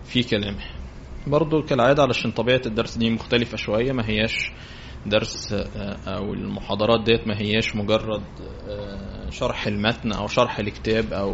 في كلامه برضو كالعادة علشان طبيعة الدرس دي مختلفة شوية ما هياش درس او المحاضرات ديت ما هياش مجرد شرح المتن او شرح الكتاب او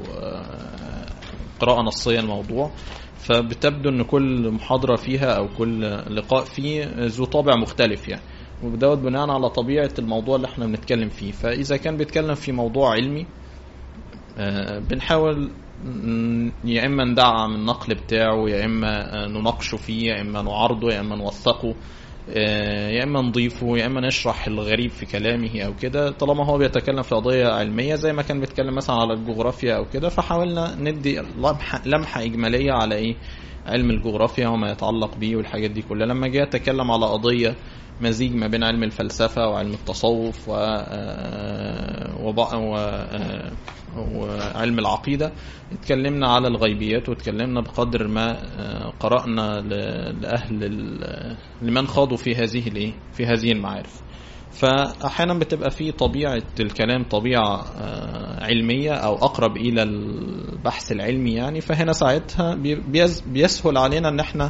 قراءة نصية الموضوع فبتبدو ان كل محاضرة فيها او كل لقاء فيه ذو طابع مختلف يعني ودوت بناء على طبيعة الموضوع اللي احنا بنتكلم فيه فاذا كان بيتكلم في موضوع علمي بنحاول يا اما ندعم النقل بتاعه يا اما نناقشه فيه يا اما نعارضه يا اما نوثقه يا اما نضيفه يا اما نشرح الغريب في كلامه او كده طالما هو بيتكلم في قضيه علميه زي ما كان بيتكلم مثلا على الجغرافيا او كده فحاولنا ندي لمحه لمحه اجماليه على ايه علم الجغرافيا وما يتعلق به والحاجات دي كلها لما جه اتكلم على قضيه مزيج ما بين علم الفلسفه وعلم التصوف و... و... وعلم العقيده اتكلمنا على الغيبيات واتكلمنا بقدر ما قرانا لاهل لمن خاضوا في هذه الايه في هذه المعارف فاحيانا بتبقى في طبيعه الكلام طبيعه علميه او اقرب الى البحث العلمي يعني فهنا ساعتها بيسهل علينا ان احنا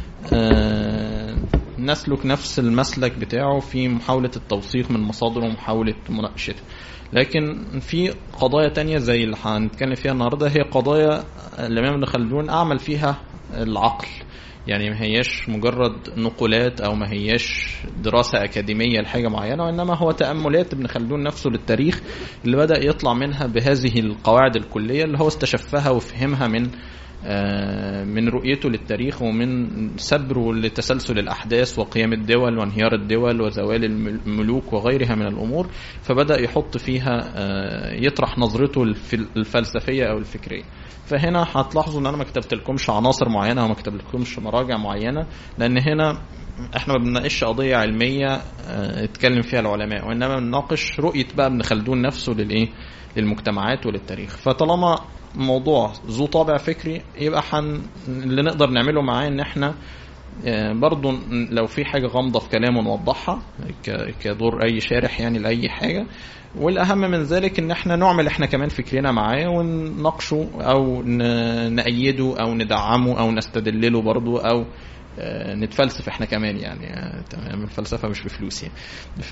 نسلك نفس المسلك بتاعه في محاولة التوثيق من مصادره ومحاولة مناقشته لكن في قضايا تانية زي اللي هنتكلم فيها النهاردة هي قضايا الإمام ابن خلدون أعمل فيها العقل يعني ما هياش مجرد نقولات او ما هياش دراسة أكاديمية لحاجة معينة وإنما هو تأملات ابن خلدون نفسه للتاريخ اللي بدأ يطلع منها بهذه القواعد الكلية اللي هو استشفها وفهمها من من رؤيته للتاريخ ومن سبره لتسلسل الأحداث وقيام الدول وانهيار الدول وزوال الملوك وغيرها من الأمور فبدأ يحط فيها يطرح نظرته الفلسفية أو الفكرية فهنا هتلاحظوا ان انا ما كتبت لكمش عناصر معينه وما كتبت لكمش مراجع معينه لان هنا احنا ما بنناقش قضيه علميه اتكلم فيها العلماء وانما بنناقش رؤيه بقى ابن خلدون نفسه للايه للمجتمعات وللتاريخ فطالما موضوع ذو طابع فكري يبقى حن اللي نقدر نعمله معاه ان احنا برضو لو في حاجة غامضة في كلامه نوضحها كدور أي شارح يعني لأي حاجة والأهم من ذلك إن احنا نعمل احنا كمان فكرنا معاه ونناقشه أو نأيده أو ندعمه أو نستدلله برضو أو نتفلسف احنا كمان يعني تمام الفلسفه مش بفلوس يعني ف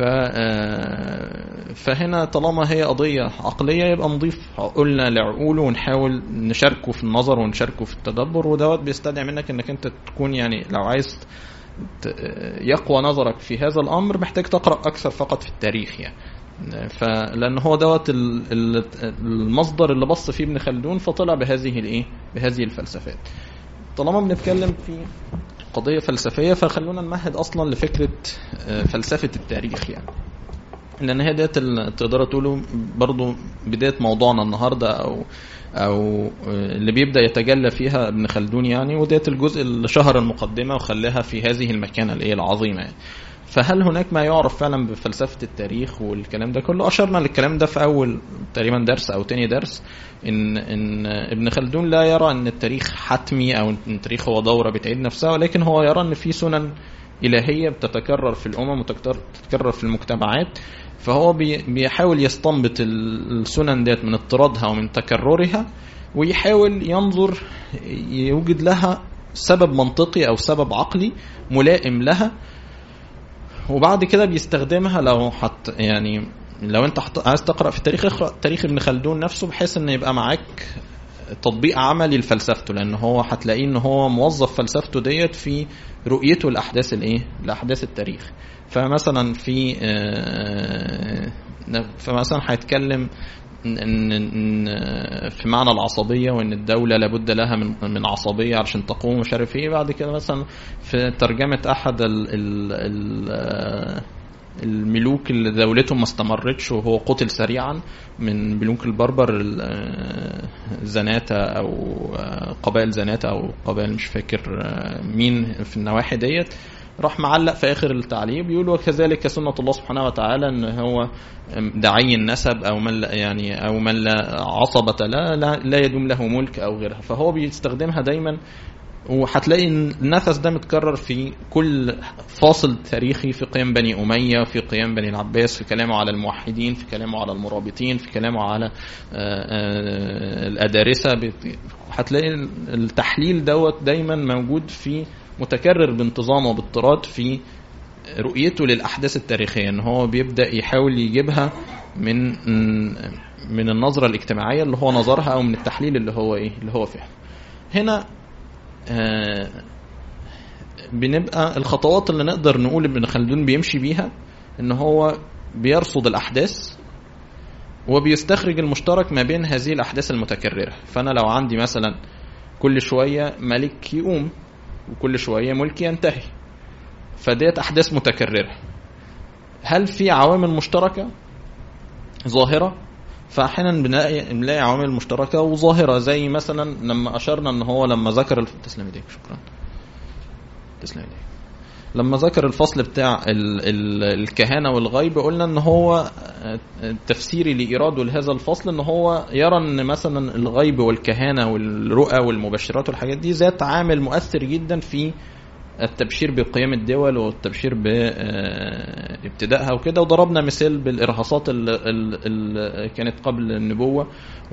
فهنا طالما هي قضيه عقليه يبقى نضيف عقولنا لعقوله ونحاول نشاركه في النظر ونشاركه في التدبر ودوت بيستدعي منك انك انت تكون يعني لو عايز يقوى نظرك في هذا الامر محتاج تقرا اكثر فقط في التاريخ يعني فلان هو دوت المصدر اللي بص فيه ابن خلدون فطلع بهذه الايه بهذه الفلسفات طالما بنتكلم في قضية فلسفية فخلونا نمهد أصلا لفكرة فلسفة التاريخ يعني لأن هي ديت تقدروا تقولوا برضو بداية موضوعنا النهاردة أو أو اللي بيبدأ يتجلى فيها ابن خلدون يعني وديت الجزء اللي شهر المقدمة وخلاها في هذه المكانة الإيه العظيمة يعني. فهل هناك ما يعرف فعلا بفلسفة التاريخ والكلام ده كله أشرنا للكلام ده في أول تقريبا درس أو تاني درس إن إن ابن خلدون لا يرى أن التاريخ حتمي أو أن التاريخ هو دورة بتعيد نفسها ولكن هو يرى أن في سنن إلهية بتتكرر في الأمم وتتكرر في المجتمعات فهو بيحاول يستنبط السنن ديت من اضطرادها ومن تكررها ويحاول ينظر يوجد لها سبب منطقي أو سبب عقلي ملائم لها وبعد كده بيستخدمها لو حط يعني لو انت حط عايز تقرا في التاريخ اقرا تاريخ ابن خلدون نفسه بحيث ان يبقى معاك تطبيق عملي لفلسفته لان هو هتلاقيه ان هو موظف فلسفته ديت في رؤيته لاحداث الايه لاحداث التاريخ فمثلا في فمثلا هيتكلم ان في معنى العصبيه وان الدوله لابد لها من من عصبيه علشان تقوم مش عارف ايه بعد كده مثلا في ترجمه احد ال ال الملوك اللي دولتهم ما استمرتش وهو قتل سريعا من ملوك البربر زناتة او قبائل زناتة او قبائل مش فاكر مين في النواحي ديت راح معلق في اخر التعليق بيقول وكذلك سنه الله سبحانه وتعالى ان هو داعي النسب او من لا يعني او من لا عصبه لا لا, لا يدوم له ملك او غيرها فهو بيستخدمها دايما وهتلاقي النفس ده متكرر في كل فاصل تاريخي في قيام بني أمية في قيام بني العباس في كلامه على الموحدين في كلامه على المرابطين في كلامه على الأدارسة هتلاقي التحليل دوت دايما موجود في متكرر بانتظام وباضطراد في رؤيته للأحداث التاريخية ان هو بيبدأ يحاول يجيبها من من النظرة الاجتماعية اللي هو نظرها أو من التحليل اللي هو إيه اللي هو فيه هنا آه بنبقى الخطوات اللي نقدر نقول ابن خلدون بيمشي بيها ان هو بيرصد الاحداث وبيستخرج المشترك ما بين هذه الاحداث المتكرره فانا لو عندي مثلا كل شويه ملك يقوم وكل شويه ملك ينتهي فديت احداث متكرره هل في عوامل مشتركه ظاهره فاحيانا بنلاقي بنلاقي عوامل مشتركه وظاهره زي مثلا لما اشرنا ان هو لما ذكر الف... تسلم ايديك شكرا تسلم ايديك لما ذكر الفصل بتاع ال ال الكهانه والغيب قلنا ان هو تفسيري لايراده لهذا الفصل ان هو يرى ان مثلا الغيب والكهانه والرؤى والمبشرات والحاجات دي ذات عامل مؤثر جدا في التبشير بقيام الدول والتبشير بابتدائها وكده وضربنا مثال بالارهاصات اللي كانت قبل النبوه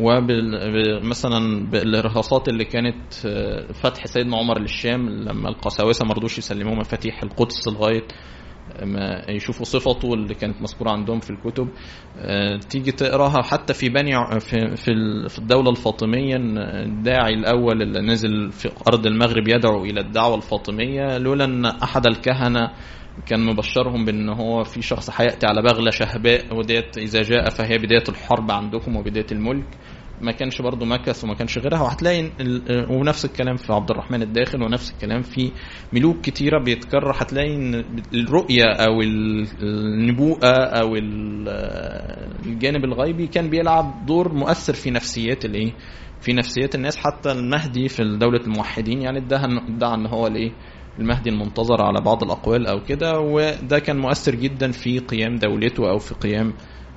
ومثلا بالارهاصات اللي كانت فتح سيدنا عمر للشام لما القساوسه ما رضوش يسلموه مفاتيح القدس لغايه ما يشوفوا صفته اللي كانت مذكوره عندهم في الكتب تيجي تقراها حتى في بني في في الدوله الفاطميه الداعي الاول اللي نزل في ارض المغرب يدعو الى الدعوه الفاطميه لولا ان احد الكهنه كان مبشرهم بان هو في شخص هياتي على بغله شهباء وديت اذا جاء فهي بدايه الحرب عندكم وبدايه الملك ما كانش برضه مكث وما كانش غيرها وهتلاقي ونفس الكلام في عبد الرحمن الداخل ونفس الكلام في ملوك كتيره بيتكرر هتلاقي ان الرؤيه او النبوءه او الجانب الغيبي كان بيلعب دور مؤثر في نفسيات الايه في نفسيات الناس حتى المهدي في دوله الموحدين يعني ادعى ادعى ان هو الايه المهدي المنتظر على بعض الاقوال او كده وده كان مؤثر جدا في قيام دولته او في قيام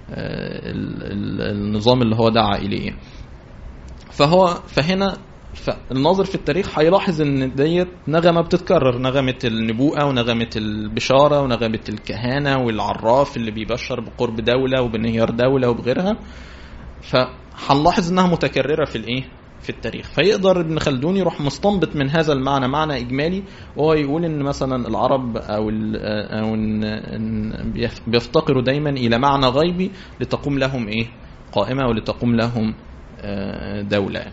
النظام اللي هو دعا اليه فهو فهنا فالناظر في التاريخ هيلاحظ ان ديت نغمه بتتكرر نغمه النبوءه ونغمه البشاره ونغمه الكهانه والعراف اللي بيبشر بقرب دوله وبانهيار دوله وبغيرها فهنلاحظ انها متكرره في الايه في التاريخ فيقدر ابن خلدون يروح مستنبط من هذا المعنى معنى اجمالي وهو يقول ان مثلا العرب او او إن بيفتقروا دايما الى معنى غيبي لتقوم لهم ايه قائمه ولتقوم لهم دوله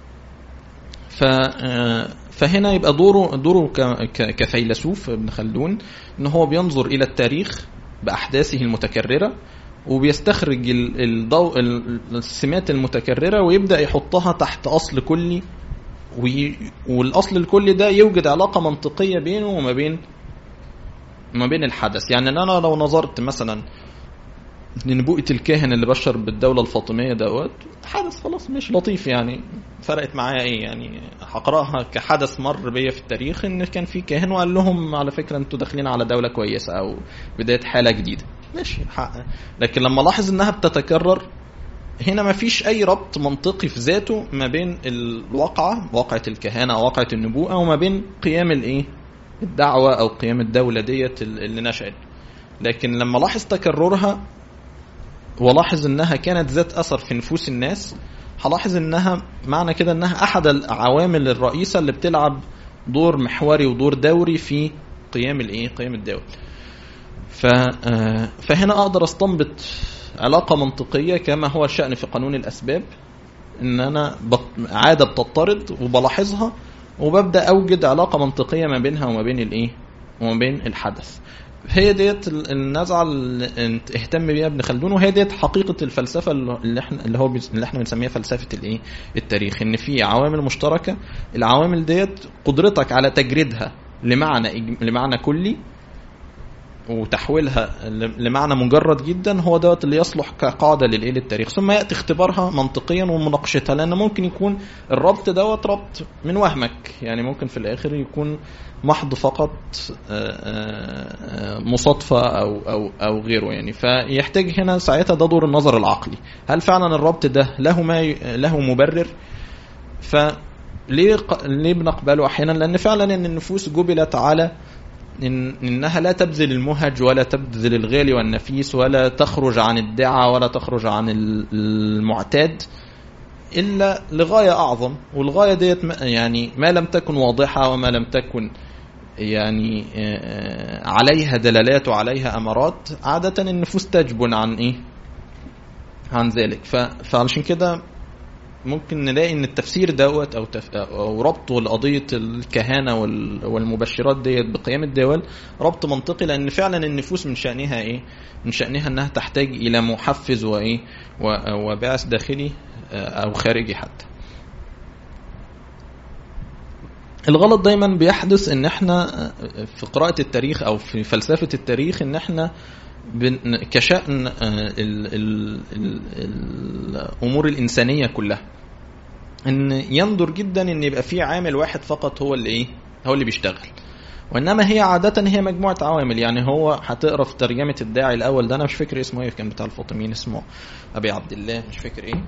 فهنا يبقى دوره دوره كفيلسوف ابن خلدون ان هو بينظر الى التاريخ باحداثه المتكرره وبيستخرج الضوء السمات المتكررة ويبدأ يحطها تحت أصل كلي والأصل الكلي ده يوجد علاقة منطقية بينه وما بين ما بين الحدث يعني أنا لو نظرت مثلا لنبوءة الكاهن اللي بشر بالدولة الفاطمية دوت حدث خلاص مش لطيف يعني فرقت معايا ايه يعني هقراها كحدث مر بيا في التاريخ ان كان في كاهن وقال لهم على فكرة انتوا داخلين على دولة كويسة او بداية حالة جديدة ماشي حق لكن لما لاحظ انها بتتكرر هنا ما فيش اي ربط منطقي في ذاته ما بين الواقعة واقعة الكهانة او واقعة النبوءة وما بين قيام الايه الدعوة او قيام الدولة ديت اللي نشأت لكن لما لاحظ تكررها ولاحظ انها كانت ذات اثر في نفوس الناس هلاحظ انها معنى كده انها احد العوامل الرئيسة اللي بتلعب دور محوري ودور دوري في قيام الايه قيام الدولة ف فهنا اقدر استنبط علاقه منطقيه كما هو الشان في قانون الاسباب ان انا عاده بتضطرد وبلاحظها وببدا اوجد علاقه منطقيه ما بينها وما بين الايه وما بين الحدث هي ديت النزعه اللي اهتم بيها ابن خلدون وهي ديت حقيقه الفلسفه اللي احنا اللي هو اللي احنا بنسميها فلسفه الايه التاريخ ان في عوامل مشتركه العوامل ديت قدرتك على تجريدها لمعنى لمعنى كلي وتحويلها لمعنى مجرد جدا هو دوت اللي يصلح كقاعده للايه للتاريخ ثم ياتي اختبارها منطقيا ومناقشتها لان ممكن يكون الربط دوت ربط من وهمك يعني ممكن في الاخر يكون محض فقط مصادفه او او او غيره يعني فيحتاج هنا ساعتها ده دور النظر العقلي هل فعلا الربط ده له ما له مبرر ف ليه ق... ليه بنقبله احيانا لان فعلا ان النفوس جبلت على إن انها لا تبذل المهج ولا تبذل الغالي والنفيس ولا تخرج عن الدعة ولا تخرج عن المعتاد الا لغايه اعظم والغايه ديت يعني ما لم تكن واضحه وما لم تكن يعني عليها دلالات وعليها امارات عاده النفوس تجبن عن ايه عن ذلك فعلشان كده ممكن نلاقي ان التفسير دوت او تف... او ربطه لقضيه الكهانه وال... والمبشرات ديت بقيام الدول ربط منطقي لان فعلا النفوس من شانها ايه؟ من شانها انها تحتاج الى محفز وايه؟ و... وبعث داخلي او خارجي حتى. الغلط دايما بيحدث ان احنا في قراءه التاريخ او في فلسفه التاريخ ان احنا كشأن ال ال ال الأمور الإنسانية كلها إن يندر جدا إن يبقى في عامل واحد فقط هو اللي إيه هو اللي بيشتغل وإنما هي عادة هي مجموعة عوامل يعني هو هتقرا في ترجمة الداعي الأول ده أنا مش فاكر اسمه إيه كان بتاع الفاطميين اسمه أبي عبد الله مش فاكر إيه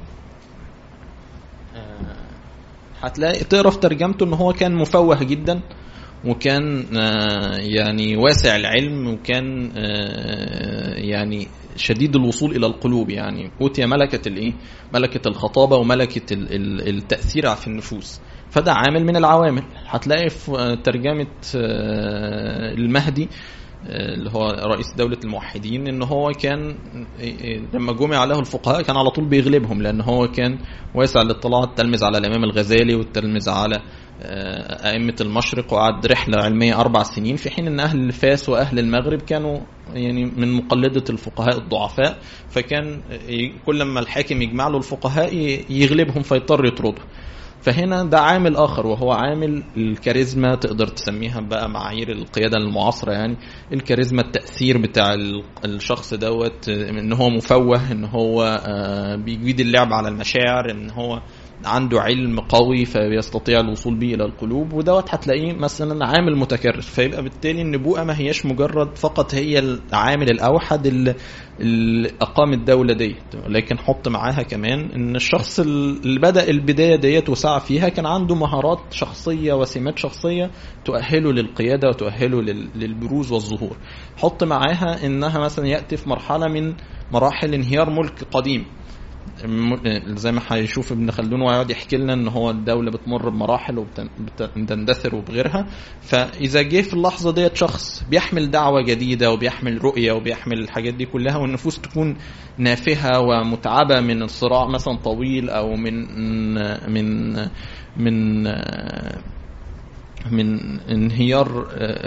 هتلاقي تقرا في ترجمته إن هو كان مفوه جدا وكان يعني واسع العلم وكان يعني شديد الوصول الى القلوب يعني اوتي ملكه الايه؟ ملكه الخطابه وملكه التاثير في النفوس فده عامل من العوامل هتلاقي في ترجمه المهدي اللي هو رئيس دولة الموحدين ان هو كان لما جمع له الفقهاء كان على طول بيغلبهم لان هو كان واسع الاطلاع تلمذ على الامام الغزالي والتلمذ على أئمة المشرق وقعد رحلة علمية أربع سنين في حين أن أهل فاس وأهل المغرب كانوا يعني من مقلدة الفقهاء الضعفاء فكان كل ما الحاكم يجمع له الفقهاء يغلبهم فيضطر يطرده فهنا ده عامل اخر وهو عامل الكاريزما تقدر تسميها بقى معايير القياده المعاصره يعني الكاريزما التاثير بتاع الشخص دوت ان هو مفوه ان هو بيجيد اللعب على المشاعر ان هو عنده علم قوي فبيستطيع الوصول به الى القلوب ودوت هتلاقيه مثلا عامل متكرر فيبقى بالتالي النبوءه ما هياش مجرد فقط هي العامل الاوحد اللي, اللي اقام الدوله ديت لكن حط معاها كمان ان الشخص اللي بدا البدايه ديت وسعى فيها كان عنده مهارات شخصيه وسمات شخصيه تؤهله للقياده وتؤهله للبروز والظهور حط معاها انها مثلا ياتي في مرحله من مراحل انهيار ملك قديم زي ما هيشوف ابن خلدون ويقعد يحكي لنا ان هو الدوله بتمر بمراحل وبتندثر وبغيرها فاذا جه في اللحظه ديت شخص بيحمل دعوه جديده وبيحمل رؤيه وبيحمل الحاجات دي كلها والنفوس تكون نافهه ومتعبه من الصراع مثلا طويل او من من من من انهيار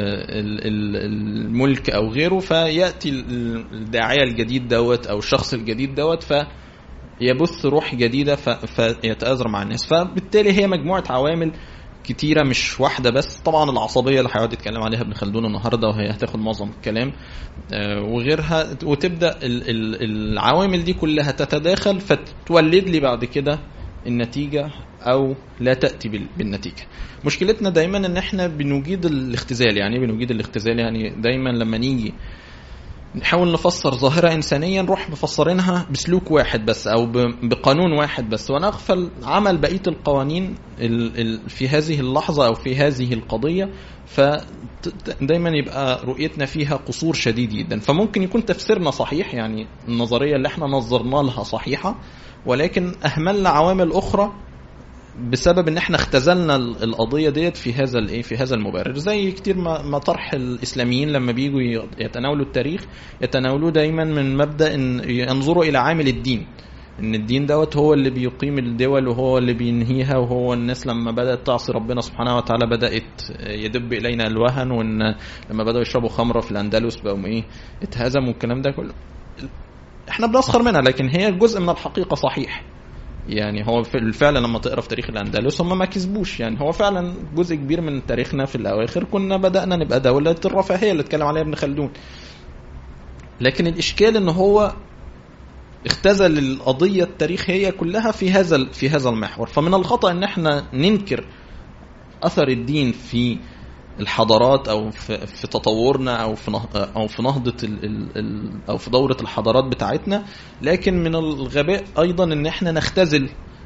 الملك او غيره فياتي الداعيه الجديد دوت او الشخص الجديد دوت ف يبث روح جديدة فيتآزر مع الناس فبالتالي هي مجموعة عوامل كتيرة مش واحدة بس طبعا العصبية اللي هيقعد يتكلم عليها ابن خلدون النهاردة وهي هتاخد معظم الكلام وغيرها وتبدأ العوامل دي كلها تتداخل فتولد لي بعد كده النتيجة أو لا تأتي بالنتيجة مشكلتنا دايما ان احنا بنجيد الاختزال يعني بنجيد الاختزال يعني دايما لما نيجي نحاول نفسر ظاهرة إنسانية نروح مفسرينها بسلوك واحد بس أو بقانون واحد بس ونغفل عمل بقية القوانين في هذه اللحظة أو في هذه القضية فدايما يبقى رؤيتنا فيها قصور شديد جدا فممكن يكون تفسيرنا صحيح يعني النظرية اللي احنا نظرنا لها صحيحة ولكن أهملنا عوامل أخرى بسبب ان احنا اختزلنا القضيه ديت في هذا الايه في هذا المبرر زي كتير ما طرح الاسلاميين لما بيجوا يتناولوا التاريخ يتناولوه دايما من مبدا ان ينظروا الى عامل الدين ان الدين دوت هو اللي بيقيم الدول وهو اللي بينهيها وهو الناس لما بدات تعصي ربنا سبحانه وتعالى بدات يدب الينا الوهن وان لما بداوا يشربوا خمره في الاندلس بقوا ايه اتهزموا والكلام ده كله احنا بنسخر منها لكن هي جزء من الحقيقه صحيح يعني هو فعلا لما تقرا في تاريخ الاندلس هم ما كسبوش يعني هو فعلا جزء كبير من تاريخنا في الاواخر كنا بدانا نبقى دوله الرفاهيه اللي اتكلم عليها ابن خلدون لكن الاشكال ان هو اختزل القضيه التاريخيه كلها في هذا في هذا المحور فمن الخطا ان احنا ننكر اثر الدين في الحضارات او في, في تطورنا او في او في نهضه ال ال او في دوره الحضارات بتاعتنا لكن من الغباء ايضا ان احنا نختزل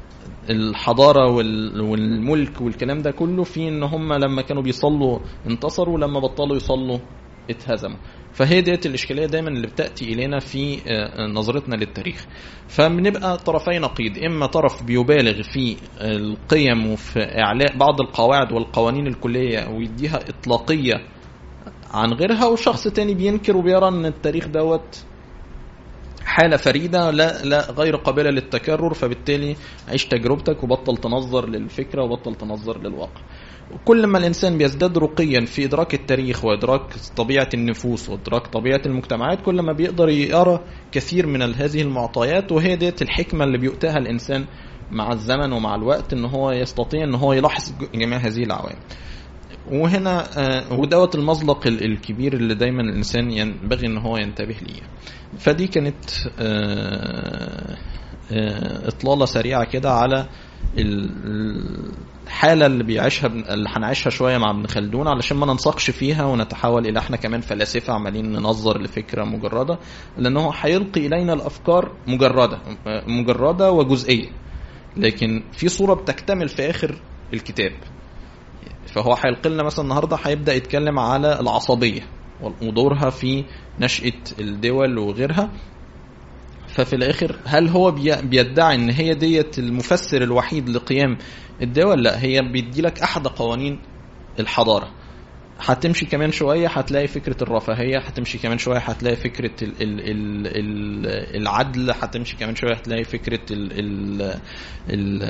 الحضاره وال- والملك والكلام ده كله في ان هم لما كانوا بيصلوا انتصروا لما بطلوا يصلوا اتهزموا فهي ديت الاشكاليه دايما اللي بتاتي الينا في آه، نظرتنا للتاريخ فبنبقى طرفي نقيض اما طرف بيبالغ في القيم وفي اعلاء بعض القواعد والقوانين الكليه ويديها اطلاقيه عن غيرها وشخص تاني بينكر وبيرى ان التاريخ دوت حالة فريدة لا لا غير قابلة للتكرر فبالتالي عيش تجربتك وبطل تنظر للفكرة وبطل تنظر للواقع كل ما الإنسان بيزداد رقيا في إدراك التاريخ وإدراك طبيعة النفوس وإدراك طبيعة المجتمعات كل ما بيقدر يرى كثير من هذه المعطيات وهي ديت الحكمة اللي بيؤتاها الإنسان مع الزمن ومع الوقت ان هو يستطيع ان هو يلاحظ جميع هذه العوامل وهنا آه، ودوت المزلق ال- الكبير اللي دايما الانسان ينبغي ان هو ينتبه ليه فدي كانت آه، آه، اطلاله سريعه كده على ال- الحاله اللي بيعيشها ابن- اللي هنعيشها شويه مع ابن خلدون علشان ما ننسقش فيها ونتحول الى احنا كمان فلاسفه عمالين ننظر لفكره مجرده لانه هيلقي الينا الافكار مجرده آه، مجرده وجزئيه لكن في صوره بتكتمل في اخر الكتاب فهو هيلقي لنا مثلا النهارده هيبدا يتكلم على العصبيه ودورها في نشاه الدول وغيرها ففي الاخر هل هو بي- بيدعي ان هي ديت المفسر الوحيد لقيام الدول لا هي بيدي لك احد قوانين الحضاره هتمشي كمان شويه هتلاقي فكره الرفاهيه هتمشي كمان شويه هتلاقي فكره ال ال ال ال العدل هتمشي كمان شويه هتلاقي فكره ال ال ال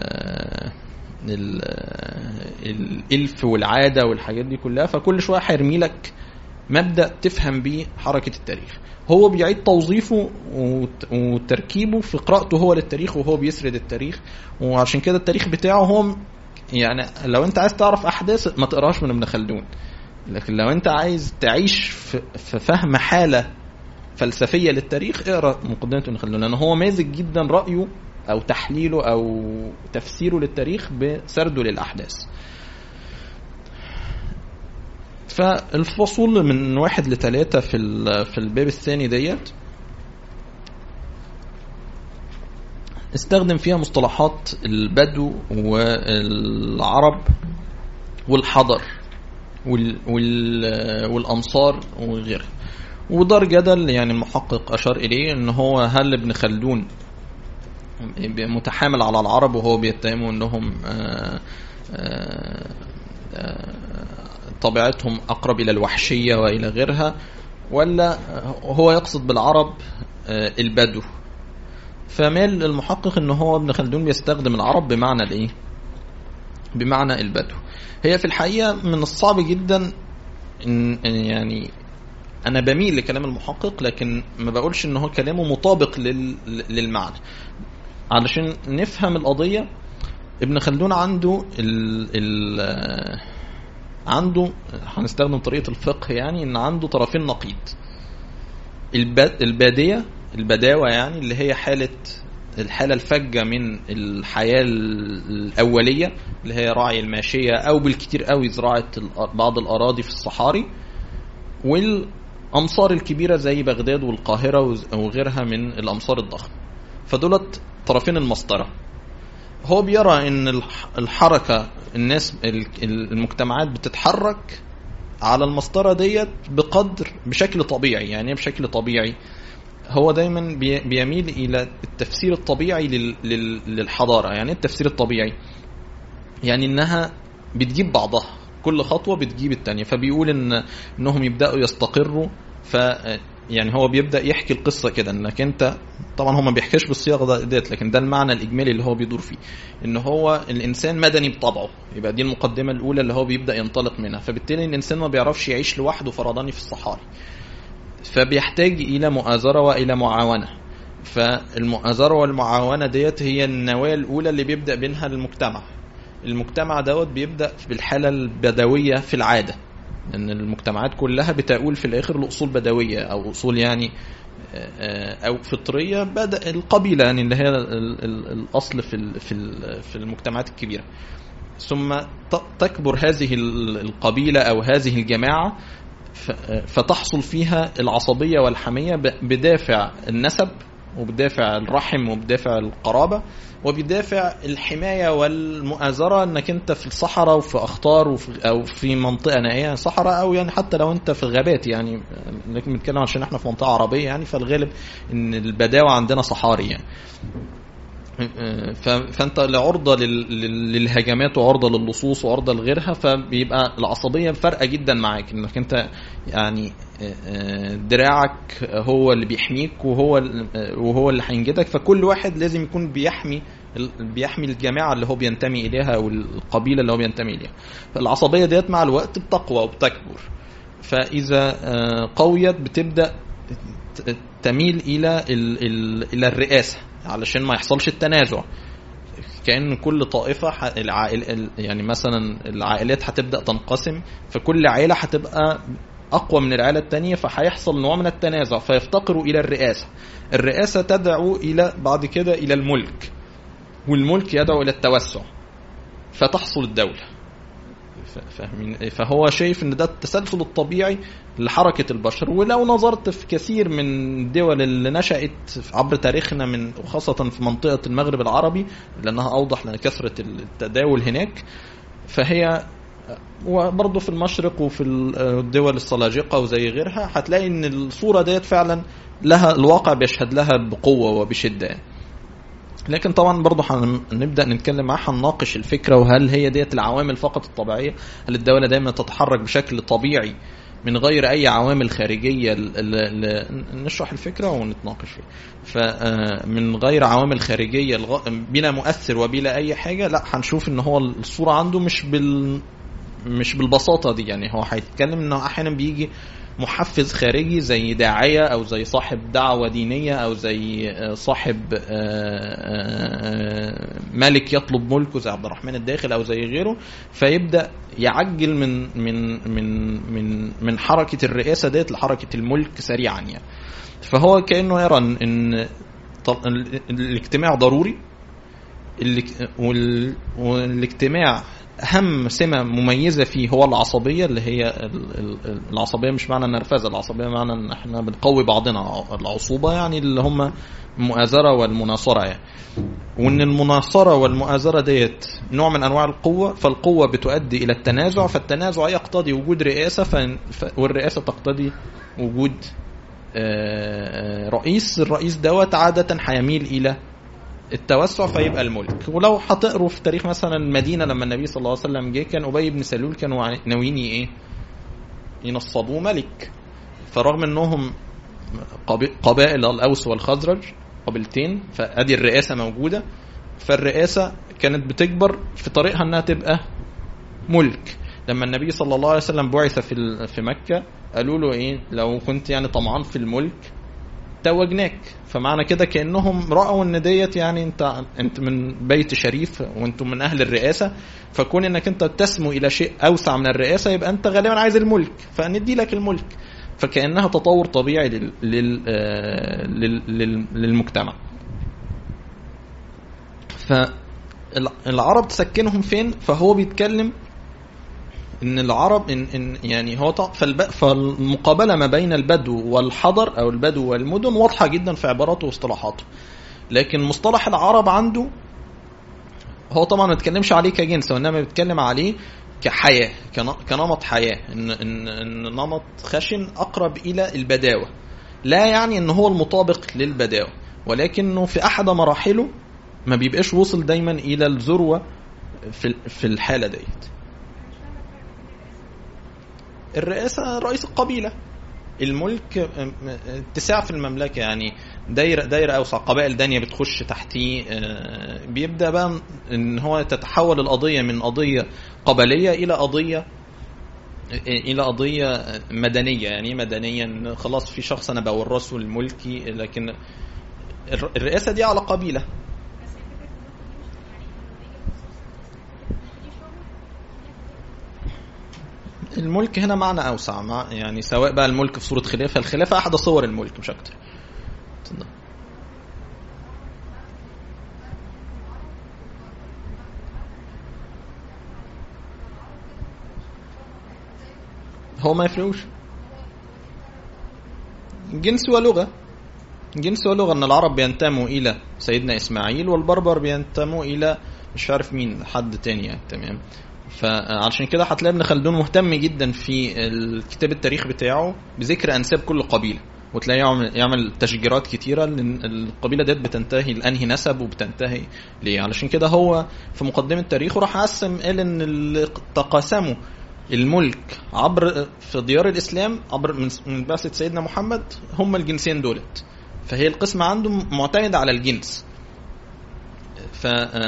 ال الالف والعاده والحاجات دي كلها فكل شويه هيرمي لك مبدا تفهم بيه حركه التاريخ هو بيعيد توظيفه وت- وتركيبه في قراءته هو للتاريخ وهو بيسرد التاريخ وعشان كده التاريخ بتاعه هو يعني لو انت عايز تعرف احداث ما تقراش من ابن خلدون لكن لو انت عايز تعيش في في فهم حاله فلسفيه للتاريخ اقرا مقدمه ابن خلدون لان هو مازج جدا رايه او تحليله او تفسيره للتاريخ بسرده للاحداث فالفصول من واحد لثلاثة في ال- في الباب الثاني ديت استخدم فيها مصطلحات البدو والعرب والحضر وال وال والأمصار وغيرها ودار جدل يعني المحقق أشار إليه إن هو هل ابن خلدون متحامل على العرب وهو بيتهموا إنهم آه، آه، آه، طبيعتهم أقرب إلى الوحشية وإلى غيرها ولا هو يقصد بالعرب آه، البدو فمال المحقق ان هو ابن خلدون بيستخدم العرب بمعنى الايه بمعنى البدو هي في الحقيقه من الصعب جدا ان إن يعني انا بميل لكلام المحقق لكن ما بقولش ان هو كلامه مطابق لل... للمعنى علشان نفهم القضيه ابن خلدون عنده ال... ال... عنده هنستخدم طريقه الفقه يعني ان عنده طرفين نقيض الب... الباديه البداوة يعني اللي هي حالة الحالة الفجة من الحياة الأولية اللي هي راعي الماشية أو بالكتير قوي زراعة الأ- بعض الأراضي في الصحاري والأمصار الكبيرة زي بغداد والقاهرة وز- وغيرها من الأمصار الضخمة فدولت طرفين المسطرة هو بيرى ان الح- الحركة الناس ال- المجتمعات بتتحرك على المسطرة ديت بقدر بشكل طبيعي يعني ايه بشكل طبيعي هو دايما بي- بيميل الى التفسير الطبيعي لل- لل- للحضاره يعني ايه التفسير الطبيعي يعني انها بتجيب بعضها كل خطوه بتجيب التانية فبيقول ان انهم يبداوا يستقروا ف يعني هو بيبدا يحكي القصه كده انك انت طبعا هو ما بيحكيش بالصياغه ده- ديت لكن ده المعنى الاجمالي اللي هو بيدور فيه ان هو الانسان مدني بطبعه يبقى دي المقدمه الاولى اللي هو بيبدا ينطلق منها فبالتالي الانسان ما بيعرفش يعيش لوحده فرداني في الصحاري فبيحتاج الى مؤازره والى معاونه فالمؤازره والمعاونه ديت هي النواه الاولى اللي بيبدا بينها المجتمع المجتمع دوت بيبدا بالحاله البدويه في العاده لان المجتمعات كلها بتؤول في الاخر لاصول بدويه او اصول يعني آه، او فطريه بدا القبيله يعني اللي هي ال- ال- الاصل في ال- في ال- في المجتمعات الكبيره ثم ت- تكبر هذه ال- القبيله او هذه الجماعه ف- فتحصل فيها العصبيه والحميه ب- بدافع النسب وبدافع الرحم وبدافع القرابه وبدافع الحمايه والمؤازره انك انت في الصحراء وفي اخطار وفي او في منطقه نائيه صحراء او يعني حتى لو انت في الغابات يعني لكن بنتكلم عشان احنا في منطقه عربيه يعني فالغالب ان البداوه عندنا صحاري يعني ف- فانت لعرضه لل- لل- للهجمات وعرضه للصوص وعرضه لغيرها فبيبقى العصبيه فارقه جدا معاك انك انت يعني آه، دراعك هو اللي بيحميك وهو ال- آه، وهو اللي هينجدك فكل واحد لازم يكون بيحمي ال- بيحمي الجماعه اللي هو بينتمي اليها او القبيله اللي هو بينتمي اليها فالعصبيه ديت مع الوقت بتقوى وبتكبر فاذا آه، قويت بتبدا ت- تميل الى ال- ال- الى الرئاسه علشان ما يحصلش التنازع كأن كل طائفة ح- العائل ال- يعني مثلا العائلات هتبدأ تنقسم فكل عائلة هتبقى أقوى من العائلة التانية فهيحصل نوع من التنازع فيفتقروا إلى الرئاسة الرئاسة تدعو إلى بعد كده إلى الملك والملك يدعو إلى التوسع فتحصل الدولة ف- فاهمين فهو شايف ان ده التسلسل الطبيعي لحركه البشر ولو نظرت في كثير من الدول اللي نشات عبر تاريخنا من وخاصه في منطقه المغرب العربي لانها اوضح لكثره التداول هناك فهي وبرضه في المشرق وفي الدول السلاجقه وزي غيرها هتلاقي ان الصوره ديت فعلا لها الواقع بيشهد لها بقوه وبشده يعني. لكن طبعا برضه هنبدا نتكلم معاه هنناقش الفكره وهل هي ديت العوامل فقط الطبيعيه هل الدوله دايما تتحرك بشكل طبيعي من غير اي عوامل خارجيه ل... ل... ل... نشرح الفكره ونتناقش فيها فمن غير عوامل خارجيه الغ... بلا مؤثر وبلا اي حاجه لا هنشوف ان هو الصوره عنده مش بال مش بالبساطه دي يعني هو هيتكلم انه احيانا بيجي محفز خارجي زي داعية أو زي صاحب دعوة دينية أو زي صاحب ملك يطلب ملكه زي عبد الرحمن الداخل أو زي غيره فيبدأ يعجل من من من من من حركة الرئاسة ديت لحركة الملك سريعا يعني فهو كأنه يرى إن الاجتماع ضروري والاجتماع اهم سمه مميزه فيه هو العصبيه اللي هي العصبيه مش معنى النرفزه العصبيه معنى ان احنا بنقوي بعضنا العصوبه يعني اللي هم المؤازره والمناصره يعني وان المناصره والمؤازره ديت نوع من انواع القوه فالقوه بتؤدي الى التنازع فالتنازع يقتضي وجود رئاسه والرئاسه تقتضي وجود رئيس الرئيس دوت عاده هيميل الى التوسع فيبقى الملك ولو هتقروا في تاريخ مثلا المدينه لما النبي صلى الله عليه وسلم جه كان ابي بن سلول كانوا ناويين ايه ينصبوه ملك فرغم انهم قبائل الاوس والخزرج قبيلتين فادي الرئاسه موجوده فالرئاسه كانت بتكبر في طريقها انها تبقى ملك لما النبي صلى الله عليه وسلم بعث في في مكه قالوا له ايه لو كنت يعني طمعان في الملك توجناك فمعنى كده كانهم راوا ان ديت يعني انت انت من بيت شريف وانتم من اهل الرئاسه فكون انك انت تسمو الى شيء اوسع من الرئاسه يبقى انت غالبا عايز الملك فندي لك الملك فكانها تطور طبيعي لل... لل... لل... للمجتمع فالعرب تسكنهم فين فهو بيتكلم ان العرب إن, ان يعني هو فالب... فالمقابله ما بين البدو والحضر او البدو والمدن واضحه جدا في عباراته واصطلاحاته لكن مصطلح العرب عنده هو طبعا ما بيتكلمش عليه كجنس وانما بيتكلم عليه كحياه كنمط حياه ان ان ان نمط خشن اقرب الى البداوه لا يعني ان هو المطابق للبداوه ولكنه في احد مراحله ما بيبقاش وصل دايما الى الذروه في في الحاله ديت الرئاسة رئيس القبيلة الملك اتساع في المملكة يعني دايرة دايرة أوسع قبائل دانية بتخش تحتيه بيبدأ بقى إن هو تتحول القضية من قضية قبلية إلى قضية إلى قضية مدنية يعني مدنيا خلاص في شخص أنا بورثه الملكي لكن الرئاسة دي على قبيلة الملك هنا معنى اوسع مع يعني سواء بقى الملك في صوره خلافه الخلافه احد صور الملك مش اكتر تفضل هو ما يفرقوش جنس ولغه جنس ولغة ان العرب بينتموا الى سيدنا اسماعيل والبربر بينتموا الى مش عارف مين حد تاني يعني تمام فعشان كده هتلاقي ابن خلدون مهتم جدا في الكتاب التاريخ بتاعه بذكر انساب كل قبيله وتلاقيه يعمل, يعمل تشجيرات كتيرة لأن القبيلة ديت بتنتهي لأنهي نسب وبتنتهي ليه علشان كده هو في مقدمة تاريخه راح قسم قال إن اللي تقاسموا الملك عبر في ديار الإسلام عبر من- من بعثة سيدنا محمد هم الجنسين دولت فهي القسمة عنده معتمدة على الجنس ف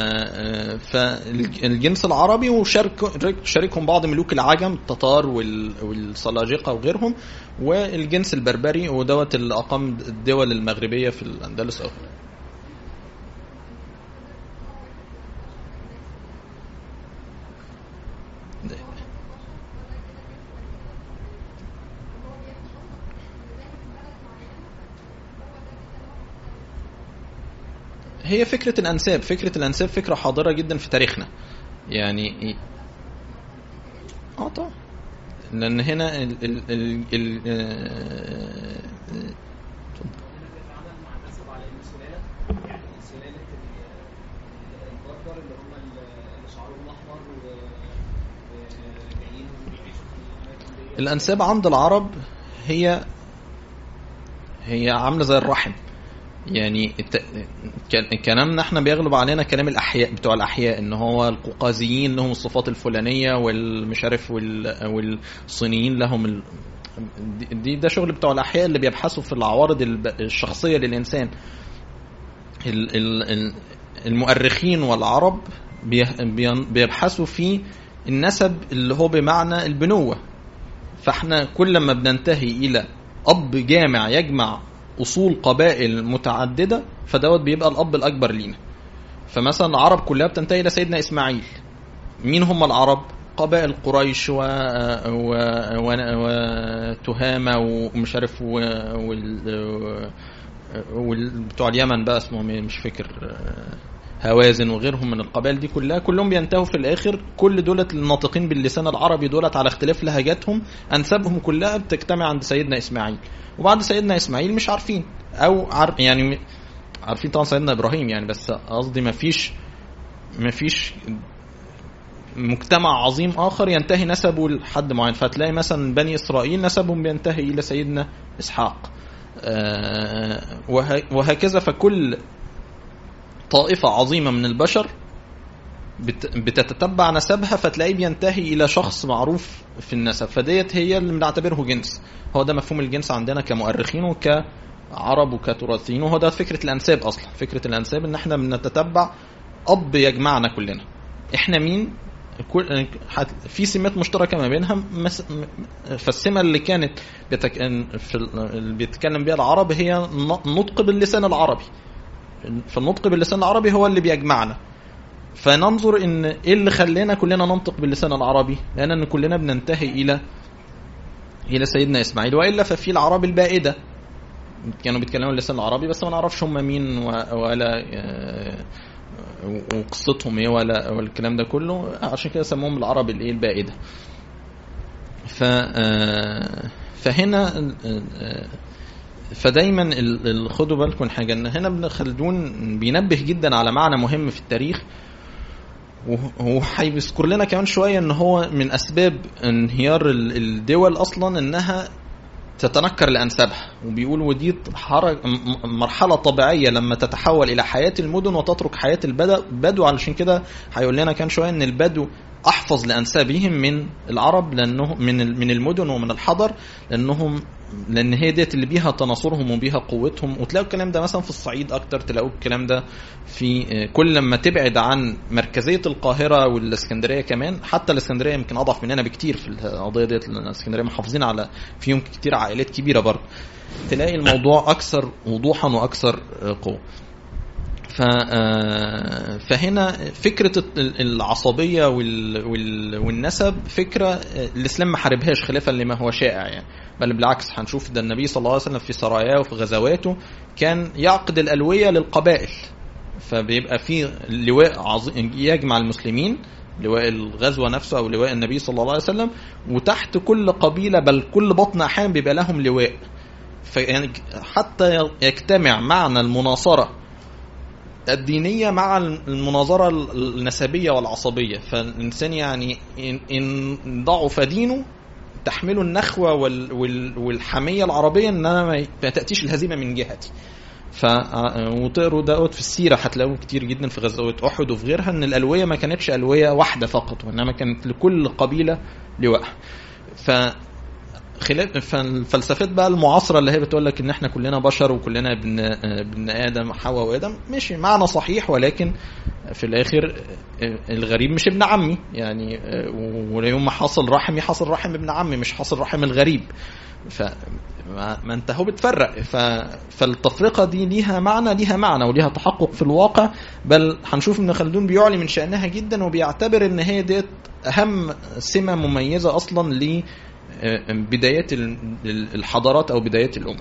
فالجنس العربي وشارك شاركهم بعض ملوك العجم التتار وال- والسلاجقه وغيرهم والجنس البربري ودوت اللي اقام الدول المغربيه في الاندلس أو هي فكرة الأنساب فكرة الأنساب فكرة حاضرة جدا في تاريخنا يعني اه طبعا لأن هنا ال ال ال ال آه، بتتعامل مع النسب على انه سلاله يعني سلاله البربر اللي هم اللي شعرهم احمر وجايين بيعيشوا في الاماكن دي الأنساب عند العرب هي هي عاملة زي الرحم يعني الت... كان- كلامنا احنا بيغلب علينا كلام الاحياء بتوع الاحياء ان هو القوقازيين لهم الصفات الفلانيه والمش عارف وال... والصينيين لهم ال... دي- دي ده شغل بتوع الاحياء اللي بيبحثوا في العوارض الب... الشخصيه للانسان ال... ال... ال- المؤرخين والعرب بي... بي... بيبحثوا في النسب اللي هو بمعنى البنوه فاحنا كل ما بننتهي الى اب جامع يجمع اصول قبائل متعدده فدوت بيبقى الاب الاكبر لينا فمثلا العرب كلها بتنتهي الى سيدنا اسماعيل مين هم العرب قبائل قريش و... و... و... وتهامه ومش عارف و... وال... وال... بتوع اليمن بقى اسمهم ايه مش فاكر هوازن وغيرهم من القبائل دي كلها كلهم بينتهوا في الاخر كل دولت الناطقين باللسان العربي دولت على اختلاف لهجاتهم انسابهم كلها بتجتمع عند سيدنا اسماعيل وبعد سيدنا اسماعيل مش عارفين او عارف يعني عارفين طبعا سيدنا ابراهيم يعني بس قصدي ما فيش ما فيش مجتمع عظيم اخر ينتهي نسبه لحد معين فتلاقي مثلا بني اسرائيل نسبهم بينتهي الى سيدنا اسحاق آه، وه- وهكذا فكل طائفة عظيمة من البشر بت- بتتتبع نسبها فتلاقيه بينتهي إلى شخص معروف في النسب فديت هي اللي بنعتبره جنس هو ده مفهوم الجنس عندنا كمؤرخين وكعرب وكتراثيين وهو ده فكرة الأنساب أصلا فكرة الأنساب إن إحنا بنتتبع أب يجمعنا كلنا إحنا مين كل حت- في سمات مشتركة ما بينها مس... م- فالسمة اللي كانت بيتك... في ال- اللي بيتكلم بيها العرب هي ن- نطق باللسان العربي فالنطق باللسان العربي هو اللي بيجمعنا فننظر ان ايه اللي خلانا كلنا ننطق باللسان العربي لان ان كلنا بننتهي الى الى سيدنا اسماعيل والا ففي العرب البائده كانوا بيتكلموا اللسان العربي بس ما نعرفش هم مين و- ولا آه، وقصتهم ايه ولا ولا الكلام ده كله عشان كده سموهم العرب الايه البائده ف آه، فهنا آه، فدايما ال- ال- خدوا بالكم حاجه ان هنا ابن خلدون بينبه جدا على معنى مهم في التاريخ وه- وهيذكر لنا كمان شويه ان هو من اسباب انهيار ال- الدول اصلا انها تتنكر لانسابها وبيقول ودي حرج م- م- مرحله طبيعيه لما تتحول الى حياه المدن وتترك حياه البدو بدو علشان كده هيقول لنا كان شويه ان البدو احفظ لانسابهم من العرب لانه من ال- من المدن ومن الحضر لانهم لان هي ديت اللي بيها تناصرهم وبيها قوتهم وتلاقوا الكلام ده مثلا في الصعيد اكتر تلاقوا الكلام ده في آه، كل لما تبعد عن مركزيه القاهره والاسكندريه كمان حتى الاسكندريه يمكن اضعف مننا بكتير في القضيه ديت لان الاسكندريه محافظين على فيهم كتير عائلات كبيره برضه تلاقي الموضوع اكثر وضوحا واكثر آه، قوه ف آه، فهنا فكره ال- العصبيه وال- وال- والنسب فكره آه، الاسلام ما حاربهاش خلافا لما هو شائع يعني بل بالعكس هنشوف ده النبي صلى الله عليه وسلم في سراياه وفي غزواته كان يعقد الالويه للقبائل فبيبقى في لواء عظيم يجمع المسلمين لواء الغزوه نفسه او لواء النبي صلى الله عليه وسلم وتحت كل قبيله بل كل بطن احيانا بيبقى لهم لواء فيعني حتى يجتمع معنى المناصرة الدينية مع المناظرة النسبية والعصبية فالإنسان يعني إن- إن ضعف دينه تحمله النخوة وال- وال- والحمية العربية إن أنا ما ي- ما تأتيش الهزيمة من جهتي ف وتقروا دوت في السيره هتلاقوه كتير جدا في غزوه احد وفي غيرها ان الالويه ما كانتش الويه واحده فقط وانما كانت لكل قبيله لواء ف خلاف فالفلسفات بقى المعاصره اللي هي بتقول لك ان احنا كلنا بشر وكلنا ابن ابن ادم حواء وادم ماشي معنى صحيح ولكن في الاخر الغريب مش ابن عمي يعني ويوم ما حصل رحمي حصل رحم ابن عمي مش حصل رحم الغريب ف ما ما انت هو بتفرق ف... فالتفرقه دي ليها معنى ليها معنى وليها تحقق في الواقع بل هنشوف ابن خلدون بيعلي من شانها جدا وبيعتبر ان هي ديت اهم سمه مميزه اصلا ل بدايات الحضارات او بدايات الامم